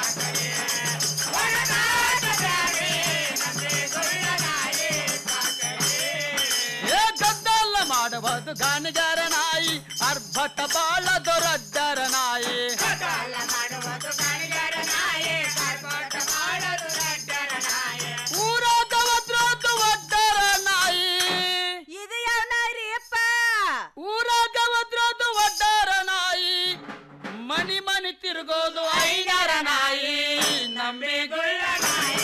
ಹೊಡೆದಾಗದಾಗೆ ನಂಬಿಗುಳ್ಳ ನಾಯಿ ಸಾಕರೆ ಏ ಗದ್ದಲ್ಲ ಮಾಡುವುದು ಗಾಣಿಗಾರ ನಾಯಿ ಅರ್ಭಟ ಬಾಳದು ರಡ್ಡರ ನಾಯಿ ಕಗಾಲ ಮಾಡುವುದು ಗಣಿಗರ ನಾಯಿ ಕರ್ಕೋಟ ಮಾಡೋದು ರಡ್ಡರ ನಾಯಿ ಊರಾಗ ಒದ್ರೋದು ಒಡ್ಡರ ನಾಯಿ ಇದು ಯಾವ ನಾಯಿ ರೀ ಅಪ್ಪ ಊರಾಗ ಒದ್ರೋದು ಒಡ್ಡರ ನಾಯಿ ಮನಿ ಮನಿ ತಿರುಗೋದು ಐನರ ನಾಯಿ ನಂಬಿಗುಳ್ಳ ನಾಯಿ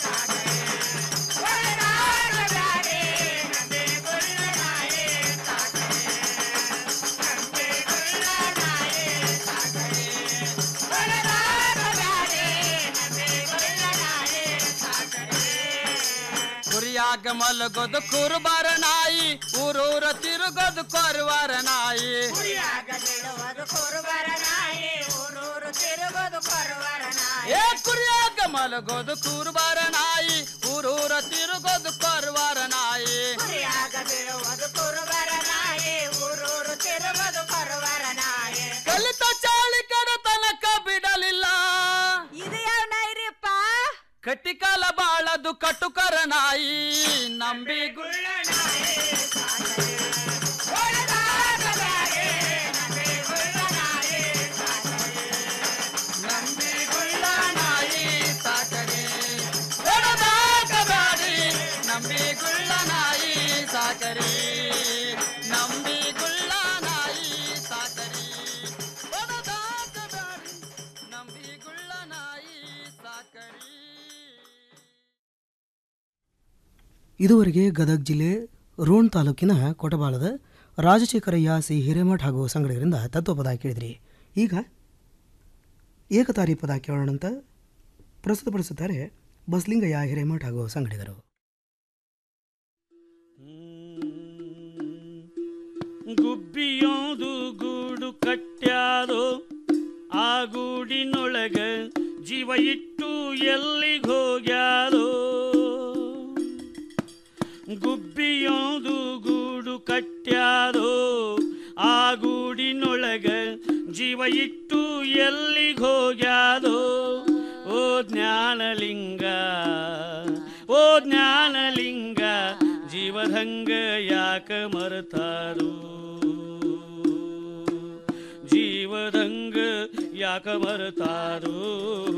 ಹೊಡೆದಾಗದಾಗೆ ನಂಬಿಗುಳ್ಳ ನಾಯಿ ಸಾಕರೆ ನಂಬಿಗುಳ್ಳ ನಾಯಿ ಸಾಕರೆ ಹೊಡೆದಾಗದಾಗೆ ನಂಬಿಗುಳ್ಳ ನಾಯಿ ಸಾಕರೆ ಕುರಿಯಾಗ ಮಲಗೋದು ಕುರುಬಾರ ನಾಯಿ ಊರೂರ ತಿರುಗೋದು ಕೊರುವಾರ ನಾಯಿ ಕುರಿಯಾಗ ಬಿಡುವುದು ಕುರುಬರ ನಾಯಿ ಊರೂರು ತಿರುಗೋದು ಕೊರುವರ ನಾಯಿ ಏ ಕುರಿಯಾಗ ಮಲಗೋದು ಕುರುಬಾರ ನಾಯಿ ಊರೂರ ತಿರುಗೋದು ಕೊರುವಾರ ನಾಯಿ ಕುರಿಯಾಗ ಬೀಳುವುದು ಕುರುಬರ ನಾಯಿ ಊರೂರು ತಿರುಗೋದು ಕೊರುವರ ನಾಯಿ ಕಲಿತ ಚಾಳಿ ಕಡ ತನಕ ಬಿಡಲಿಲ್ಲ ಇದು ಯಾವ ನಾಯಿ ರೀಪ್ಪ ಕಟ್ಟಿಕಾಲ ಬಾಳದು ಕಟುಕರ ನಾಯಿ ನಂಬಿಗುಳ್ಳ ಹೊಡೆದಾಗದಾಗೆ ನಂಬಿಗುಳ್ಳ ನಾಯಿ ನಂಬಿಗುಳ್ಳ ನಾಯಿ ಸಾಕರೆ ಹೊಡೆದಾಕಬೇಡಿ ನಂಬಿಗುಳ್ಳ ನಾಯಿ ಸಾಕರಿ ನಂಬಿಗುಳ್ಳ ನಾಯಿ ಸಾಕರಿ ಹೊಡೆದಾಕಬೇಡಿ ನಂಬಿಗುಳ್ಳ ನಾಯಿ ಸಾಕರಿ ಇದುವರೆಗೆ ಗದಗ ಜಿಲ್ಲೆ ರೋಣ ತಾಲೂಕಿನ ಕೊಟಬಾಲದ ರಾಜಶೇಖರಯ್ಯ ಸಿ ಹಿರೇಮಠ್ ಹಾಗೂ ಸಂಗಡಿಗರಿಂದ ತತ್ವಪದ ಕೇಳಿದ್ರಿ ಈಗ ಏಕತಾರಿ ಪದ ಕೇಳೋಣಂತ ಪ್ರಸ್ತುತಪಡಿಸುತ್ತಾರೆ ಬಸ್ಲಿಂಗಯ್ಯ ಹಿರೇಮಠ್ ಹಾಗೂ ಸಂಗಡಿಗರು ಗುಬ್ಬಿಯೋದು ಗೂಡು ಕಟ್ಟ್ಯಾದೋ ಆ ಗೂಡಿನೊಳಗ ಜೀವ ಇಟ್ಟು ಎಲ್ಲಿಗೆ ಹೋಗ್ಯಾದೋ ಗುಬ್ಬಿಯೋದು ಗೂಡು ಕಟ್ಟ್ಯಾದೋ ಆ ಗೂಡಿನೊಳಗ ಜೀವ ಇಟ್ಟು ಎಲ್ಲಿಗೆ ಹೋಗ್ಯಾದೋ ಓ ಜ್ಞಾನಲಿಂಗ ಓ ಜ್ಞಾನಲಿಂಗ ಜೀವದಂಗ ಯಾಕ ಮರತಾರು ಜೀವದಂಗ ಯಾಕ ಮರತಾರು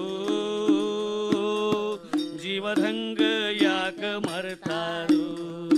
ಜೀವದಂಗ ಯಾಕ ಮರತಾರು